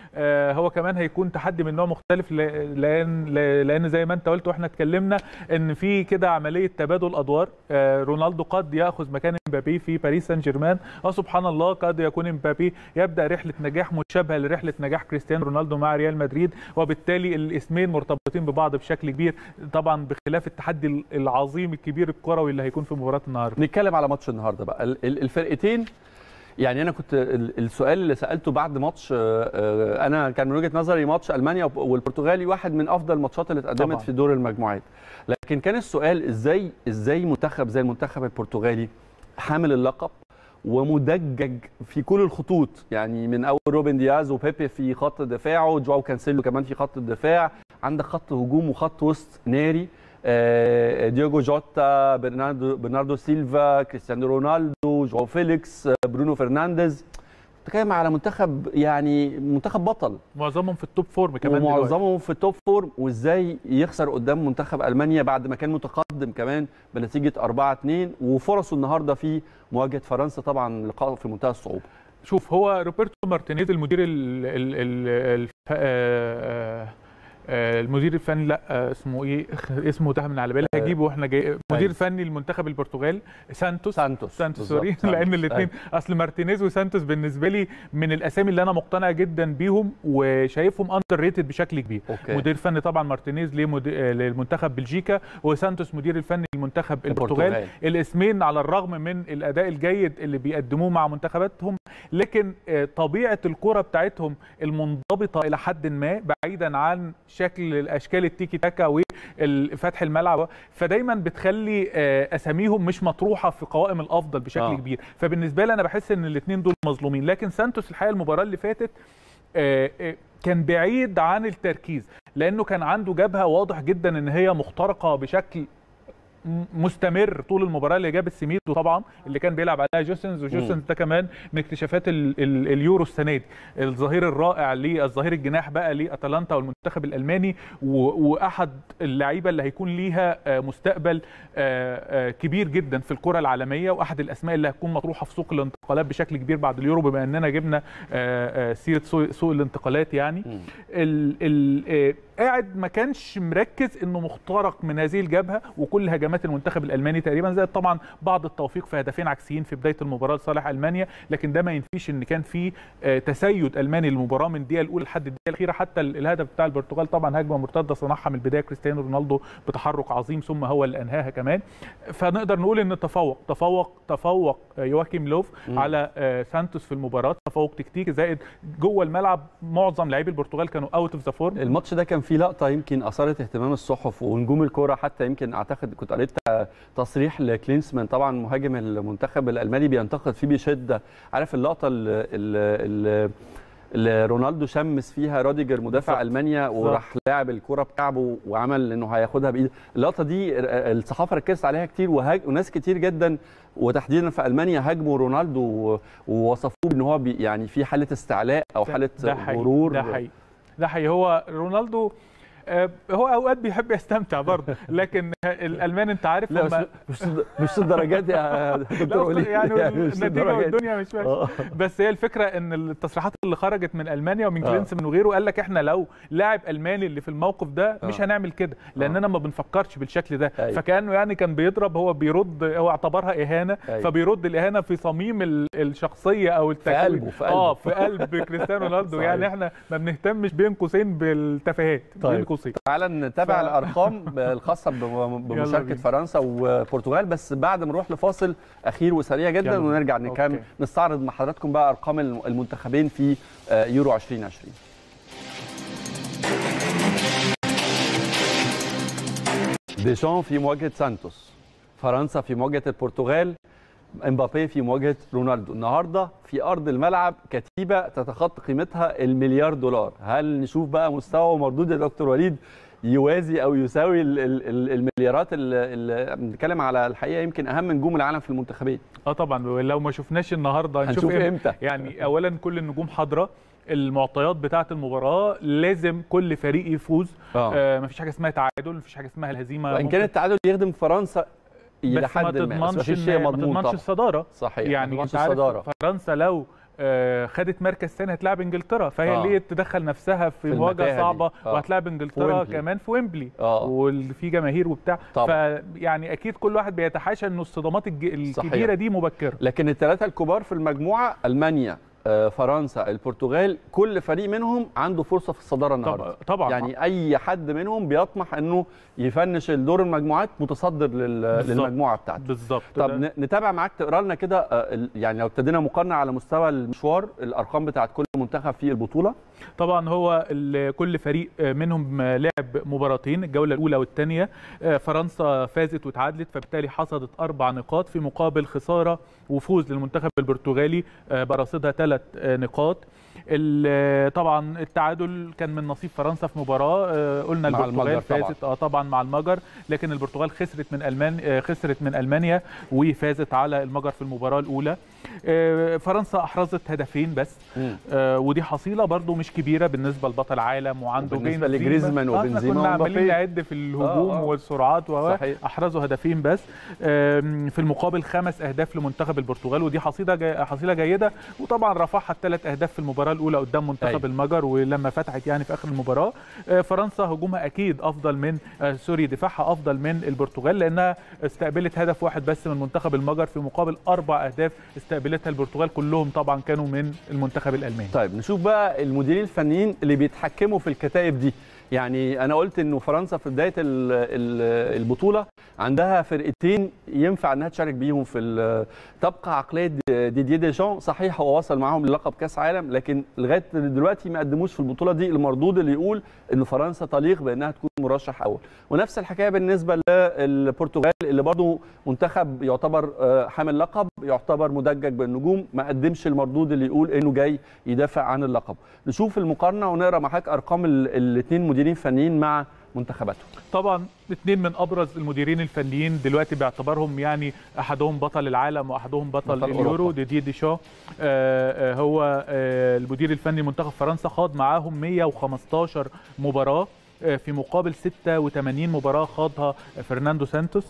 فهو كمان هيكون تحدي من نوع مختلف ل- لان لان زي ما انت قلت واحنا اتكلمنا ان في كده عمليه تبادل ادوار آه، رونالدو قد ياخذ مكان امبابي في باريس سان جيرمان اه سبحان الله قد يكون امبابي يبدا رحله نجاح مشابهه لرحله نجاح كريستيانو رونالدو مع ريال مدريد وبالتالي الاسمين مرتبطين ببعض بشكل كبير طبعا بخلاف التحدي العظيم الكبير الكروي اللي هيكون في مباراه النهارده نتكلم على ماتش النهارده بقى ال- ال- الفرقتين يعني انا كنت ال- السؤال اللي سالته بعد ماتش آه، آه، انا كان من وجهه نظري ماتش المانيا وب- والبرتغالي واحد من افضل الماتشات اللي اتقدمت طبعاً. في دور المجموعات لكن كان السؤال ازاي ازاي منتخب زي المنتخب البرتغالي حامل اللقب ومدجج في كل الخطوط يعني من اول روبن دياز وبيبي في خط دفاعه جواو كانسيلو كمان في خط الدفاع عندك خط هجوم وخط وسط ناري آه، ديوجو جوتا برناردو برناردو سيلفا كريستيانو رونالدو جواو فيليكس آه، برونو فرنانديز بتتكلم على منتخب يعني منتخب بطل معظمهم في التوب فورم كمان دلوقتي. ومعظمهم في التوب فورم وازاي يخسر قدام منتخب المانيا بعد ما كان متقدم كمان بنتيجه 4 2 وفرصه النهارده في مواجهه فرنسا طبعا لقاء في منتهى الصعوبه شوف هو روبرتو مارتينيز المدير ال ال ال ال آه، آه، المدير الفني لا آه، اسمه ايه اسمه تاه من على بالي هجيبه واحنا جاي مدير فني لمنتخب البرتغال سانتوس سانتوس سانتوس بالظبط، سوري سانتوس. لان الاثنين اصل مارتينيز وسانتوس بالنسبه لي من الاسامي اللي انا مقتنع جدا بيهم وشايفهم اندر ريتد بشكل كبير أوكي. مدير فني طبعا مارتينيز لمد- آه، للمنتخب بلجيكا وسانتوس مدير الفني للمنتخب البرتغال البرتغال. الاسمين على الرغم من الاداء الجيد اللي بيقدموه مع منتخباتهم لكن آه، طبيعه الكره بتاعتهم المنضبطه الى حد ما بعيدا عن شكل الاشكال التيكي تاكا وفتح الملعب فدايما بتخلي آه، اساميهم مش مطروحه في قوائم الافضل بشكل آه. آه. كبير فبالنسبه لي انا بحس ان الاثنين دول مظلومين لكن سانتوس الحقيقه المباراه اللي فاتت آه، آه، كان بعيد عن التركيز لانه كان عنده جبهه واضح جدا ان هي مخترقه بشكل م- مستمر طول المباراه اللي جاب السميدو طبعا اللي كان بيلعب عليها جوسنز وجوسنز ده كمان من اكتشافات ال ال اليورو السنه دي الظهير الرائع للظهير الجناح بقى لاتلانتا والمنتخب الالماني و- واحد اللعيبه اللي هيكون ليها آه، مستقبل آه، آه، كبير جدا في الكره العالميه واحد الاسماء اللي هتكون مطروحه في سوق الانتقالات بشكل كبير بعد اليورو بما اننا جبنا آه، آه، سيره سوق سوق الانتقالات يعني ال ال آه، قاعد ما كانش مركز انه مخترق من هذه الجبهه وكل هجمات المنتخب الالماني تقريبا زائد طبعا بعض التوفيق في هدفين عكسيين في بدايه المباراه لصالح المانيا لكن ده ما ينفيش ان كان في آه، تسيد الماني للمباراه من الدقيقه الاولى لحد الدقيقه الاخيره حتى ال- الهدف بتاع البرتغال طبعا هجمه مرتده صنعها من البدايه كريستيانو رونالدو بتحرك عظيم ثم هو اللي انهاها كمان فنقدر نقول ان تفوق تفوق تفوق آه، يواكيم لوف على آه، سانتوس في المباراه تفوق تكتيكي زائد جوه الملعب معظم لاعبي البرتغال كانوا اوت اوف ذا فورم الماتش ده كان فيه لقطه يمكن اثارت اهتمام الصحف ونجوم الكوره حتى يمكن اعتقد كنت قريت تصريح لكلينسمان طبعا مهاجم المنتخب الالماني بينتقد فيه بشده عارف اللقطه اللي اللي رونالدو شمس فيها روديجر مدافع بالظبط. المانيا وراح لاعب الكره بكعبه وعمل انه هياخدها بايده اللقطه دي الصحافه ركزت عليها كتير وهاج... وناس كتير جدا وتحديدا في المانيا هاجموا رونالدو و- ووصفوه ان هو بي يعني في حاله استعلاء او حاله ده حقيقي غرور ده حقيقي ده حقيقي هو رونالدو آه، هو اوقات بيحب يستمتع برضه لكن الالمان انت عارف لا هم مش مش مش الدرجات يا دكتور لا وليد يعني مش النتيجه الدرجات. والدنيا مش وحشه آه. بس هي الفكره ان التصريحات اللي خرجت من المانيا ومن آه. كلينسمان وغيره قال لك احنا لو لاعب الماني اللي في الموقف ده مش آه. هنعمل كده لاننا ما بنفكرش بالشكل ده أيوة. فكانه يعني كان بيضرب هو بيرد هو اعتبرها اهانه أيوة. فبيرد الاهانه في صميم ال- الشخصيه او التكوين قلبه، في قلبه. اه في قلب كريستيانو رونالدو صحيح. يعني احنا ما بنهتمش بين قوسين بالتفاهات بين طيب. قوسين تعال نتابع ف- الارقام الخاصه بم- بمشاركه بينا. فرنسا وبرتغال بس بعد ما نروح لفاصل اخير وسريع جدا يلا بينا. ونرجع نكمل أوكي. نستعرض مع حضراتكم بقى ارقام الم- المنتخبين في آه، يورو 2020 ديشان في مواجهه سانتوس فرنسا في مواجهه البرتغال امبابي في مواجهه رونالدو النهارده في ارض الملعب كتيبه تتخطى قيمتها المليار دولار هل نشوف بقى مستوى ومردود يا دكتور وليد يوازي او يساوي ال- ال- ال- المليارات اللي بنتكلم على الحقيقه يمكن اهم نجوم العالم في المنتخبين اه طبعا لو ما شفناش النهارده هنشوف هنشوف إمتى. امتى يعني اولا كل النجوم حاضره المعطيات بتاعه المباراه لازم كل فريق يفوز اه آه مفيش حاجه اسمها تعادل مفيش حاجه اسمها الهزيمه وان ممكن- كان التعادل يخدم فرنسا الى بس ما حد ما بس تضمنش مفيش إن- شيء ما مضمون تضمنش طبعا الصداره صحيح يعني ما انت تضمنش عارف الصداره فرنسا لو آه، خدت مركز ثاني هتلاعب انجلترا فهي آه. ليه تدخل نفسها في, في مواجهه المتاهة دي. صعبه آه. وهتلاعب في انجلترا ويمبلي. كمان في ويمبلي اه واللي فيه جماهير وبتاع طبعا. فيعني اكيد كل واحد بيتحاشى انه الصدمات الج- صحيح. الكبيره دي مبكره لكن الثلاثه الكبار في المجموعه المانيا آه، فرنسا البرتغال كل فريق منهم عنده فرصه في الصداره النهارده طبعا طبعا يعني اي حد منهم بيطمح انه يفنش الدور المجموعات متصدر لل- بالظبط. للمجموعه بتاعته بالظبط طب ده- ن- نتابع معاك تقرا لنا كده آه، ال- يعني لو ابتدينا مقارنه على مستوى المشوار الارقام بتاعت كل منتخب في البطوله طبعا هو ال- كل فريق منهم لعب مباراتين الجوله الاولى والثانيه فرنسا فازت وتعادلت فبالتالي حصدت اربع نقاط في مقابل خساره وفوز للمنتخب البرتغالي برصيدها ثلاث نقاط ال- طبعا التعادل كان من نصيب فرنسا في مباراه آه، قلنا مع البرتغال المجر طبعاً. فازت اه طبعا مع المجر لكن البرتغال خسرت من المان آه، خسرت من المانيا وفازت على المجر في المباراه الاولى آه، فرنسا احرزت هدفين بس آه، ودي حصيله برضو مش كبيره بالنسبه لبطل عالم وعنده وبالنسبة بنزيما. لجريزمان آه، احنا وبنزيما كنا عمالين ومبابي. نعد في الهجوم آه، آه. والسرعات و صحيح. احرزوا هدفين بس آم، في المقابل خمس اهداف لمنتخب البرتغال ودي حصيله جي... حصيله جيده وطبعا رفعها الثلاث اهداف في المباراه الاولى قدام منتخب أيوة. المجر ولما فتحت يعني في اخر المباراه آه، فرنسا هجومها اكيد افضل من آه، سوري دفاعها افضل من البرتغال لانها استقبلت هدف واحد بس من منتخب المجر في مقابل اربع اهداف استقبلتها البرتغال كلهم طبعا كانوا من المنتخب الالماني طيب نشوف بقى المديرين الفنيين اللي بيتحكموا في الكتائب دي يعني انا قلت انه فرنسا في بدايه ال- ال- البطوله عندها فرقتين ينفع انها تشارك بيهم في ال- تبقى عقليه دي- ديدييه ديشان صحيح هو وصل معاهم للقب كاس عالم لكن لغايه دلوقتي ما قدموش في البطوله دي المردود اللي يقول ان فرنسا تليق بانها تكون مرشح اول ونفس الحكايه بالنسبه للبرتغال اللي برضه منتخب يعتبر آه، حامل لقب يعتبر مدجج بالنجوم ما قدمش المردود اللي يقول انه جاي يدافع عن اللقب نشوف المقارنه ونقرا مع حضرتك ارقام الاثنين مديرين فنيين مع منتخباتهم طبعا اثنين من ابرز المديرين الفنيين دلوقتي باعتبارهم يعني احدهم بطل العالم واحدهم بطل, بطل اليورو أوروبا. ديدي ديشا آه، آه، هو آه، المدير الفني منتخب فرنسا خاض معاهم 115 مباراه في مقابل 86 مباراه خاضها فرناندو سانتوس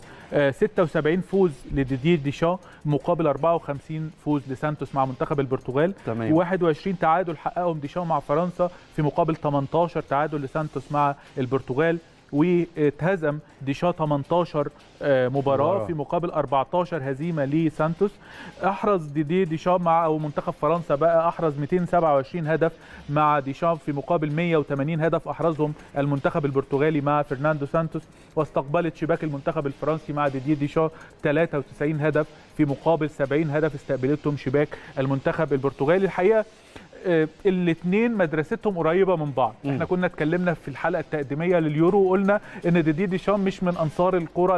76 فوز لديدير ديشان مقابل 54 فوز لسانتوس مع منتخب البرتغال تمام. و21 تعادل حققهم ديشان مع فرنسا في مقابل 18 تعادل لسانتوس مع البرتغال واتهزم ديشا 18 مباراة, مباراة في مقابل 14 هزيمة لسانتوس احرز ديدي ديشا مع او منتخب فرنسا بقى احرز 227 هدف مع ديشا في مقابل 180 هدف احرزهم المنتخب البرتغالي مع فرناندو سانتوس واستقبلت شباك المنتخب الفرنسي مع ديدي ديشا 93 هدف في مقابل 70 هدف استقبلتهم شباك المنتخب البرتغالي الحقيقة الاثنين مدرستهم قريبه من بعض م. احنا كنا اتكلمنا في الحلقه التقديميه لليورو وقلنا ان ديدي ديشام مش من انصار الكره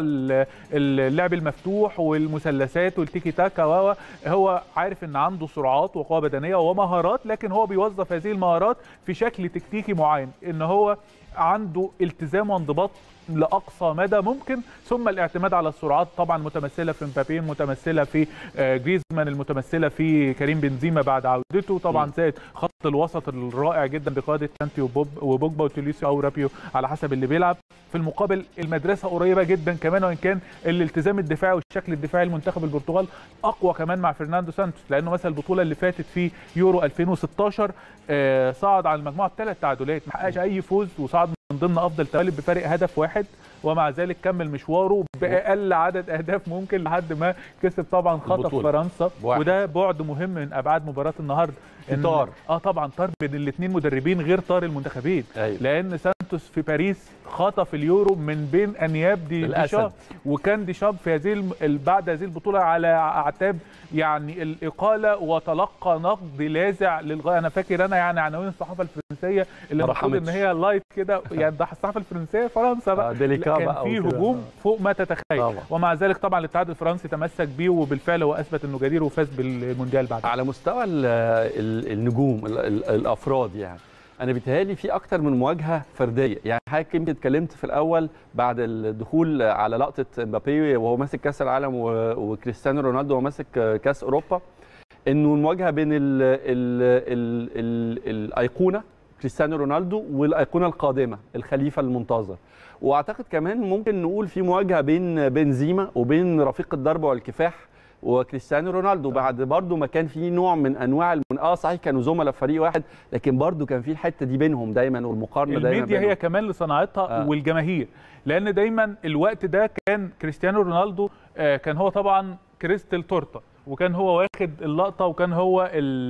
اللعب المفتوح والمثلثات والتيكي تاكا و هو عارف ان عنده سرعات وقوه بدنيه ومهارات لكن هو بيوظف هذه المهارات في شكل تكتيكي معين ان هو عنده التزام وانضباط لاقصى مدى ممكن ثم الاعتماد على السرعات طبعا متمثله في مبابي متمثله في جريزمان المتمثله في كريم بنزيما بعد عودته طبعا زائد خط الوسط الرائع جدا بقياده كانتي وبوب وبوجبا وتوليسيو او رابيو على حسب اللي بيلعب في المقابل المدرسه قريبه جدا كمان وان كان الالتزام الدفاعي والشكل الدفاعي لمنتخب البرتغال اقوى كمان مع فرناندو سانتوس لانه مثلا البطوله اللي فاتت في يورو 2016 آه صعد على المجموعه بثلاث تعادلات ما حققش اي فوز وصعد من ضمن افضل توالد بفارق هدف واحد ومع ذلك كمل مشواره باقل عدد اهداف ممكن لحد ما كسب طبعا خطف فرنسا بواحد. وده بعد مهم من ابعاد مباراه النهارده في طار اه طبعا طار بين الاثنين مدربين غير طار المنتخبين أيوة. لان سانتوس في باريس خطف اليورو من بين انياب دي ديشاب وكان ديشاب في هذه بعد هذه البطوله على اعتاب يعني الاقاله وتلقى نقد لاذع للغايه انا فاكر انا يعني عناوين الصحافه الفرنسيه اللي المفروض ان هي لايت كده يعني ده الصحافه الفرنسيه فرنسا بقى آه كان في هجوم فوق ما تتخيل طبعا. ومع ذلك طبعا الاتحاد الفرنسي تمسك بيه وبالفعل هو اثبت انه جدير وفاز بالمونديال بعد على مستوى ال ال النجوم ال ال الافراد يعني انا بيتهيألي في اكتر من مواجهه فرديه يعني حضرتك يمكن اتكلمت في الاول بعد الدخول على لقطه مبابي وهو ماسك كاس العالم وكريستيانو رونالدو وهو ماسك كاس اوروبا انه المواجهه بين ال ال ال ال الايقونه كريستيانو رونالدو والايقونه القادمه الخليفه المنتظر واعتقد كمان ممكن نقول في مواجهه بين بنزيما وبين رفيق الضرب والكفاح وكريستيانو رونالدو بعد برضو ما كان في نوع من انواع المن... اه صحيح كانوا زملاء في فريق واحد لكن برضو كان في الحته دي بينهم دايما والمقارنه دايما الميديا هي كمان اللي صنعتها آه. والجماهير لان دايما الوقت ده كان كريستيانو رونالدو آه كان هو طبعا كريستال تورته وكان هو واخد اللقطه وكان هو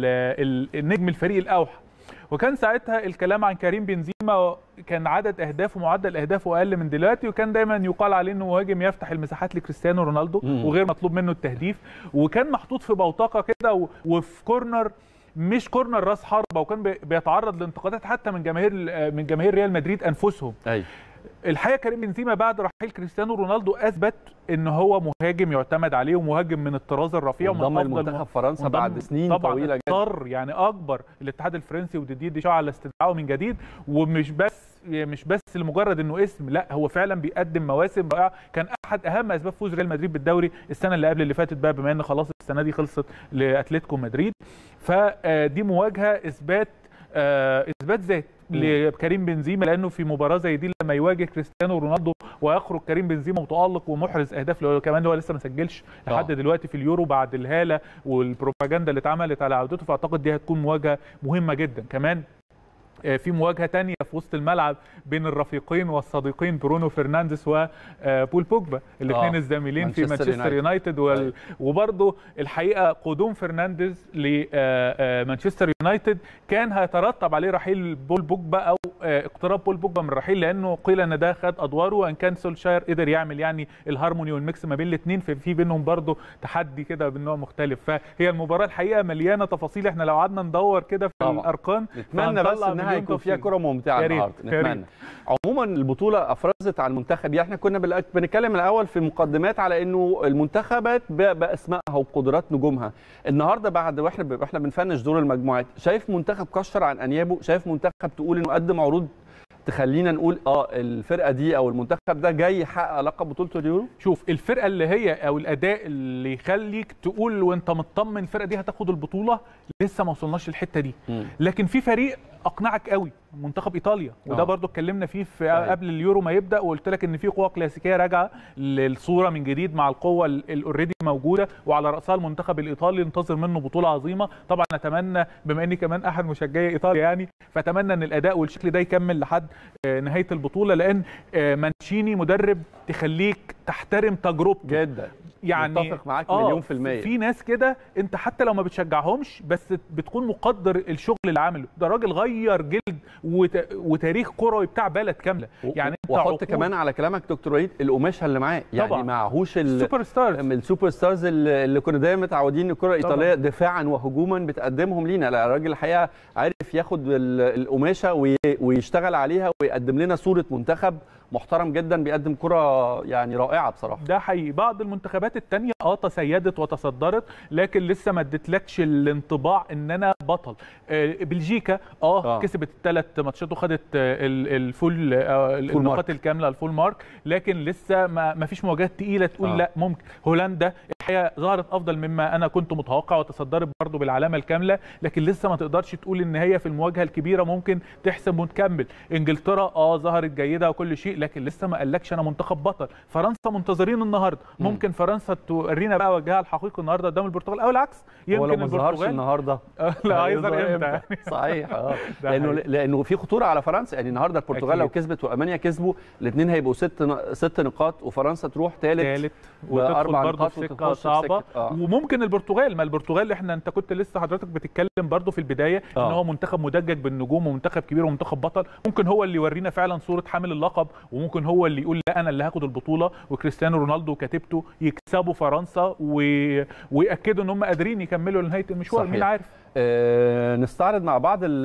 النجم الفريق الاوحى وكان ساعتها الكلام عن كريم بنزيما كان عدد اهدافه معدل اهدافه اقل من دلوقتي وكان دايما يقال عليه انه مهاجم يفتح المساحات لكريستيانو رونالدو وغير مطلوب منه التهديف وكان محطوط في بوتقه كده وفي كورنر مش كورنر راس حربه وكان بيتعرض لانتقادات حتى من جماهير من جماهير ريال مدريد انفسهم أيوة. الحقيقه كريم بنزيما بعد رحيل كريستيانو رونالدو اثبت ان هو مهاجم يعتمد عليه ومهاجم من الطراز الرفيع ومن افضل منتخب فرنسا بعد سنين طبعا طويله جدا اضطر يعني اكبر الاتحاد الفرنسي وديدي ديشا على استدعائه من جديد ومش بس مش بس لمجرد انه اسم لا هو فعلا بيقدم مواسم رائعه كان احد اهم اسباب فوز ريال مدريد بالدوري السنه اللي قبل اللي فاتت بقى بما ان خلاص السنه دي خلصت لاتلتيكو مدريد فدي مواجهه اثبات اثبات ذات لكريم بنزيما لانه في مباراه زي دي لما يواجه كريستيانو رونالدو ويخرج كريم بنزيما متالق ومحرز اهداف لو كمان هو لسه ما سجلش لحد دلوقتي في اليورو بعد الهاله والبروباغندا اللي اتعملت على عودته فاعتقد دي هتكون مواجهه مهمه جدا كمان في مواجهه تانية في وسط الملعب بين الرفيقين والصديقين برونو فرنانديز وبول بوجبا الاثنين آه. الزميلين في مانشستر مانشستر يونايتد وال... وبرضه الحقيقه قدوم فرنانديز لمانشستر يونايتد كان هيترتب عليه رحيل بول بوجبا او اقتراب بول بوجبا من الرحيل لانه قيل ان ده خد ادواره وان كان سولشاير قدر يعمل يعني الهارموني والميكس ما بين الاثنين في بينهم برضه تحدي كده من نوع مختلف فهي المباراه الحقيقه مليانه تفاصيل احنا لو قعدنا ندور كده في طبعا. الارقام نتمنى بس انها يكون فيها كره ممتعه النهارده نتمنى عموما البطوله افرزت على المنتخب يعني احنا كنا بنتكلم الاول في المقدمات على انه المنتخبات باسمائها وقدرات نجومها النهارده بعد واحنا احنا بنفنش دور المجموعات شايف منتخب كشر عن انيابه شايف منتخب تقول انه قدم عروض تخلينا نقول اه الفرقه دي او المنتخب ده جاي يحقق لقب بطوله اليورو شوف الفرقه اللي هي او الاداء اللي يخليك تقول وانت مطمن الفرقه دي هتاخد البطوله لسه ما وصلناش للحته دي م. لكن في فريق اقنعك قوي منتخب ايطاليا وده آه. برضو اتكلمنا فيه في صحيح. قبل اليورو ما يبدا وقلت لك ان في قوه كلاسيكيه راجعه للصوره من جديد مع القوه الاوريدي موجوده وعلى راسها المنتخب الايطالي انتظر منه بطوله عظيمه طبعا اتمنى بما اني كمان احد مشجعي ايطاليا يعني فاتمنى ان الاداء والشكل ده يكمل لحد آه، نهايه البطوله لان آه، مانشيني مدرب تخليك تحترم تجربته جدا يعني متفق معاك آه، مليون في المية. في ناس كده انت حتى لو ما بتشجعهمش بس بتكون مقدر الشغل اللي عمله ده راجل غير جلد وت... وتاريخ كروي بتاع بلد كامله يعني انت وحط عقود- كمان على كلامك دكتور وليد القماشه اللي معاه يعني طبعاً. معهوش ال- السوبر ستارز من السوبر ستارز اللي اللي كنا دايما متعودين الكره الايطاليه دفاعا وهجوما بتقدمهم لينا لا الراجل الحقيقه عارف ياخد ال- القماشه وي- ويشتغل عليها ويقدم لنا صوره منتخب محترم جدا بيقدم كره يعني رائعه بصراحه ده حقيقي بعض المنتخبات التانية اه تسيدت وتصدرت لكن لسه ما ادتلكش الانطباع ان انا بطل آه، بلجيكا اه, آه. آه. كسبت الثلاث ماتشات وخدت آه، ال- الفول آه، النقاط مارك. الكامله الفول مارك لكن لسه ما, ما فيش مواجهات تقيله تقول آه. آه. لا ممكن هولندا الحقيقه ظهرت افضل مما انا كنت متوقع وتصدرت برضه بالعلامه الكامله لكن لسه ما تقدرش تقول ان هي في المواجهه الكبيره ممكن تحسم وتكمل انجلترا اه ظهرت جيده وكل شيء لكن لسه ما قالكش انا منتخب بطل فرنسا منتظرين النهارده ممكن فرنسا تورينا بقى وجهها الحقيقي النهارده قدام البرتغال او العكس هو لو يمكن ما ظهرش البرتغال النهارده آه، لا هيظهر هيظهر امتى يعني صحيح اه ده لانه حقيقي. لانه في خطوره على فرنسا يعني النهارده البرتغال لو أكيد. كسبت والمانيا كسبوا الاثنين هيبقوا ست ن- ست نقاط وفرنسا تروح ثالث ثالث وتدخل بأربع برضه نقاط في سكه وتخش في صعبه سكة- آه. وممكن البرتغال ما البرتغال احنا انت كنت لسه حضرتك بتتكلم برضه في البدايه آه. ان هو منتخب مدجج بالنجوم ومنتخب كبير ومنتخب بطل ممكن هو اللي يورينا فعلا صوره حامل اللقب وممكن هو اللي يقول لا انا اللي هاخد البطوله وكريستيانو رونالدو وكتيبته يكسبوا فرنسا و... وياكدوا ان هم قادرين يكملوا لنهايه المشوار صحيح. مين عارف آه، نستعرض مع بعض ال-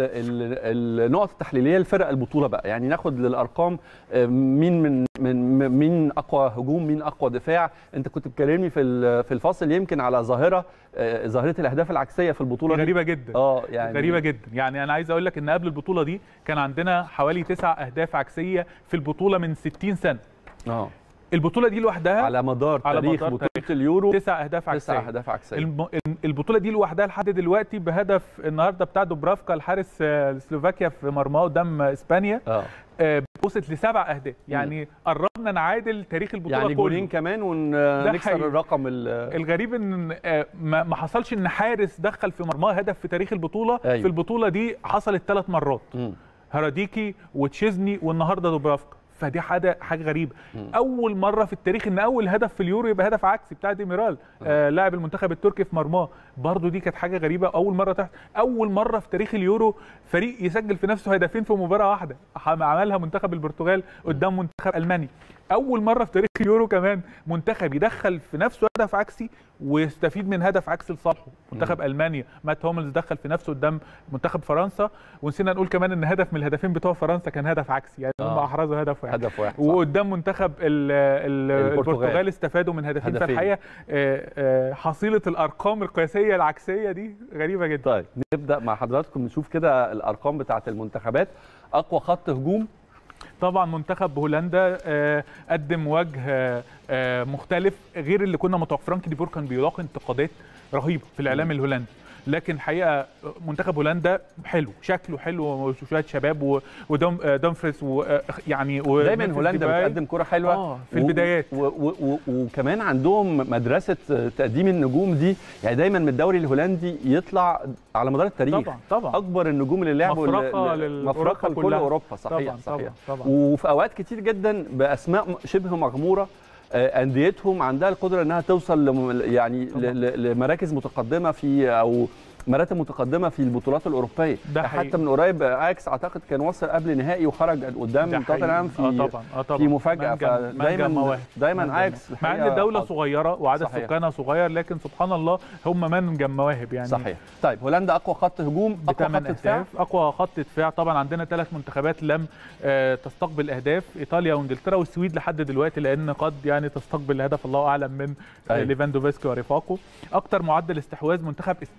ال- النقط التحليليه لفرق البطوله بقى يعني ناخد للارقام آه، مين من من مين اقوى هجوم مين اقوى دفاع انت كنت بتكلمني في ال- في الفاصل يمكن على ظاهره آه، ظاهره الاهداف العكسيه في البطوله دي. غريبه جدا اه يعني غريبه جدا يعني انا عايز اقول لك ان قبل البطوله دي كان عندنا حوالي تسع اهداف عكسيه في البطوله من 60 سنه اه البطوله دي لوحدها على مدار على تاريخ مدار بطوله تاريخ اليورو تسع اهداف عكسيه تسع اهداف عكسيه الم- البطوله دي لوحدها لحد دلوقتي بهدف النهارده بتاع دوبرافكا الحارس آه، سلوفاكيا في مرماه قدام اسبانيا اه آه، وصلت لسبع اهداف يعني قربنا نعادل تاريخ البطوله يعني كله جولين كمان ونكسر حقيقي. الرقم ال- الغريب ان آه، ما ما حصلش ان حارس دخل في مرماه هدف في تاريخ البطوله أيوة. في البطوله دي حصلت ثلاث مرات مم. هراديكي وتشيزني والنهارده دوبرافكا فدي حاجه حاجه غريبه اول مره في التاريخ ان اول هدف في اليورو يبقى هدف عكسي بتاع ديميرال آه لاعب المنتخب التركي في مرماه برضو دي كانت حاجه غريبه اول مره تحت اول مره في تاريخ اليورو فريق يسجل في نفسه هدفين في مباراه واحده عم- عملها منتخب البرتغال قدام منتخب المانيا اول مره في تاريخ اليورو كمان منتخب يدخل في نفسه هدف عكسي ويستفيد من هدف عكسي لصالحه منتخب المانيا مات هوملز دخل في نفسه قدام منتخب فرنسا ونسينا نقول كمان ان هدف من الهدفين بتوع فرنسا كان هدف عكسي يعني هم آه. احرزوا هدف واحد هدف واحد صح. وقدام منتخب ال ال البرتغال. البرتغال استفادوا من هدفين هدفين. فالحقيقه آه، آه، حصيله الارقام القياسيه العكسيه دي غريبه جدا طيب نبدا مع حضراتكم نشوف كده الارقام بتاعه المنتخبات اقوى خط هجوم طبعا منتخب هولندا آه، قدم وجه آه، آه، مختلف غير اللي كنا متوقع فرانك ديبور كان بيلاقي انتقادات رهيبه في الاعلام الهولندي لكن الحقيقه منتخب هولندا حلو شكله حلو وشويه شباب و- ودوم آه، دومفريس ويعني دايما هولندا بتقدم كره حلوه آه، في و- البدايات. و و و وكمان عندهم مدرسه تقديم النجوم دي يعني دايما من الدوري الهولندي يطلع على مدار التاريخ طبعا طبعا اكبر النجوم اللي لعبوا مفرقة ل- ل- لل- مفرقه أوروبا لكل كلها. اوروبا صحيح طبعا صحيح طبعا طبعا وفي اوقات كتير جدا باسماء شبه مغموره آه، انديتهم عندها القدره انها توصل لم- يعني ل- ل- لمراكز متقدمه في او مراتب متقدمه في البطولات الاوروبيه ده حتى حقيقي. من قريب اياكس اعتقد كان وصل قبل نهائي وخرج قدام ده توتنهام حقيقي. في آه طبعا آه طبعا في مفاجاه منجم- منجم فدايما مواهب. منجم دايما اياكس مع ان الحقيقة الدوله حاضر. صغيره وعدد صحيح. سكانها صغير لكن سبحان الله هم منجم مواهب يعني صحيح طيب هولندا اقوى خط هجوم اقوى بثمان خط دفاع اهداف اقوى خط دفاع طبعا عندنا ثلاث منتخبات لم آه، تستقبل اهداف ايطاليا وانجلترا والسويد لحد دلوقتي لان قد يعني تستقبل هدف الله اعلم من آه، أيوة. ليفاندوفسكي ورفاقه اكتر معدل استحواذ منتخب اسبانيا وهدف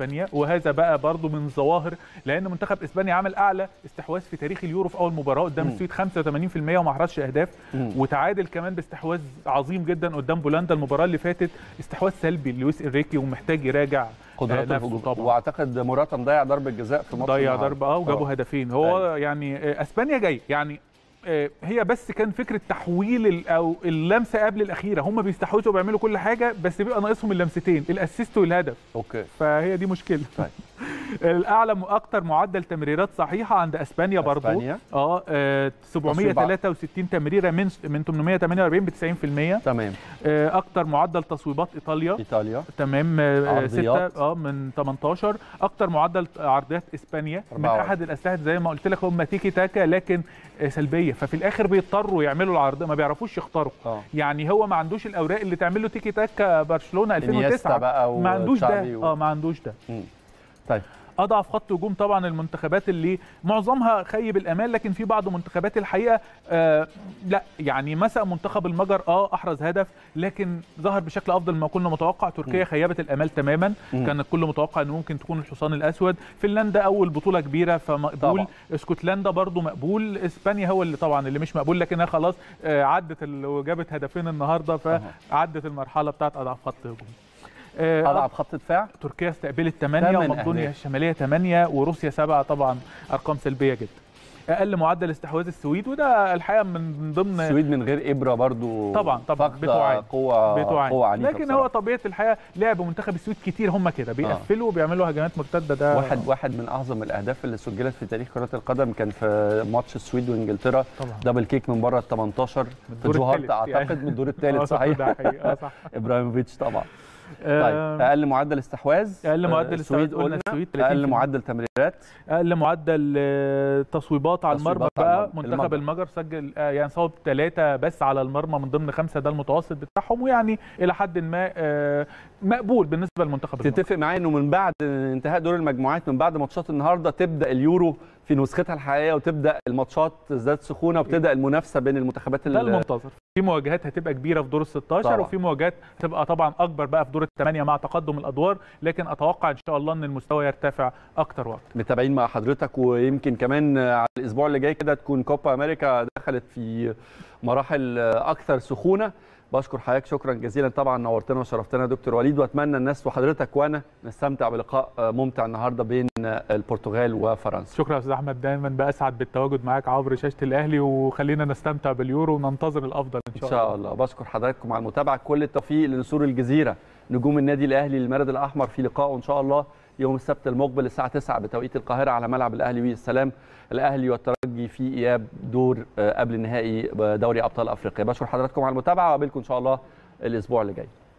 وهذا بقى برضو من ظواهر لان منتخب اسبانيا عمل اعلى استحواذ في تاريخ اليورو في اول مباراه قدام مم. السويد 85% وما حرزش اهداف مم. وتعادل كمان باستحواذ عظيم جدا قدام بولندا المباراه اللي فاتت استحواذ سلبي لويس انريكي ومحتاج يراجع قدرات نفسه الهجوم طبعا. واعتقد موراتا مضيع ضربه جزاء في ماتش ضيع النهاردة. ضربه اه وجابوا آه. هدفين هو أيوة. يعني آه، اسبانيا جاي يعني آه، هي بس كان فكره تحويل ال- او اللمسه قبل الاخيره هم بيستحوذوا وبيعملوا كل حاجه بس بيبقى ناقصهم اللمستين الاسيست والهدف اوكي فهي دي مشكله طيب. الاعلى م- اكتر معدل تمريرات صحيحه عند اسبانيا برضو اسبانيا اه آه، 763 تمريره من من 848 ب 90% تمام آه، اكتر معدل تصويبات ايطاليا ايطاليا تمام آه، عرضيات. ستة اه من 18 اكتر معدل عرضيات اسبانيا من 24. احد الاسلحه زي ما قلت لك هم تيكي تاكا لكن آه، سلبيه ففي الاخر بيضطروا يعملوا العرض ما بيعرفوش يختاروا اه يعني هو ما عندوش الاوراق اللي تعمل له تيكي تاكا برشلونه انيستا 2009 بقى ما عندوش ده وتشافي و- اه ما عندوش ده مم. طيب اضعف خط هجوم طبعا المنتخبات اللي معظمها خيب الامال لكن في بعض منتخبات الحقيقه آه لا يعني مثلا منتخب المجر اه احرز هدف لكن ظهر بشكل افضل ما كنا متوقع تركيا خيبت الامال تماما مم. كان الكل متوقع ان ممكن تكون الحصان الاسود فنلندا اول بطوله كبيره فمقبول طبعا. اسكتلندا برضو مقبول اسبانيا هو اللي طبعا اللي مش مقبول لكنها خلاص آه عدت ال- وجابت هدفين النهارده فعدت المرحله بتاعت اضعف خط هجوم آه، اضعف خط دفاع تركيا استقبلت 8 تمن ومقدونيا أهداف. الشماليه 8 وروسيا 7 طبعا ارقام سلبيه جدا اقل معدل استحواذ السويد وده الحقيقه من ضمن السويد من غير ابره برضو طبعا- طبعاً، فاقدة بيته عالي. قوه بيته عالي. قوه عنيفه لكن بصراحة. هو طبيعه الحياه لعب منتخب السويد كتير هم كده بيقفلوا وبيعملوا هجمات مرتده ده واحد واحد من اعظم الاهداف اللي سجلت في تاريخ كره القدم كان في ماتش السويد وانجلترا طبعا دبل كيك من بره ال 18 في الدور جوهارت التالت اعتقد يعني. من الدور آه، الثالث صح، صحيح ده حقيقي اه صح ابراهيموفيتش طبعا آه، طيب اقل معدل استحواذ أقل آه، معدل السويد استحواذ قلنا قلنا السويد اقل 30%. معدل تمريرات اقل معدل آه، تصويبات على المرمى تصويبات على بقى المرمى. منتخب المجر. المجر سجل آه، يعني صوب ثلاثه بس على المرمى من ضمن خمسه ده المتوسط بتاعهم ويعني الى حد ما آه، مقبول بالنسبه للمنتخب المجر تتفق معايا انه من بعد انتهاء دور المجموعات من بعد ماتشات النهارده تبدا اليورو في نسختها الحقيقيه وتبدا الماتشات تزداد سخونه وبتبدا المنافسه بين المنتخبات ده ال- المنتظر في مواجهات هتبقى كبيره في دور ال 16 طبعا. وفي مواجهات هتبقى طبعا اكبر بقى في دور الثمانيه مع تقدم الادوار لكن اتوقع ان شاء الله ان المستوى يرتفع اكتر واكتر متابعين مع حضرتك ويمكن كمان على الاسبوع اللي جاي كده تكون كوبا امريكا دخلت في مراحل اكثر سخونه بشكر حضرتك شكرا جزيلا طبعا نورتنا وشرفتنا يا دكتور وليد واتمنى الناس وحضرتك وانا نستمتع بلقاء ممتع النهارده بين البرتغال وفرنسا شكرا يا استاذ احمد دايما باسعد بالتواجد معاك عبر شاشه الاهلي وخلينا نستمتع باليورو وننتظر الافضل ان ان شاء, شاء الله بشكر حضراتكم على المتابعه كل التوفيق لنسور الجزيره نجوم النادي الاهلي المارد الاحمر في لقائه ان شاء الله يوم السبت المقبل الساعه 9 بتوقيت القاهره على ملعب الاهلي والسلام الاهلي والترجي في اياب دور آه، قبل النهائي دوري ابطال افريقيا بشكر حضراتكم على المتابعه وقابلكم ان شاء الله الاسبوع اللي جاي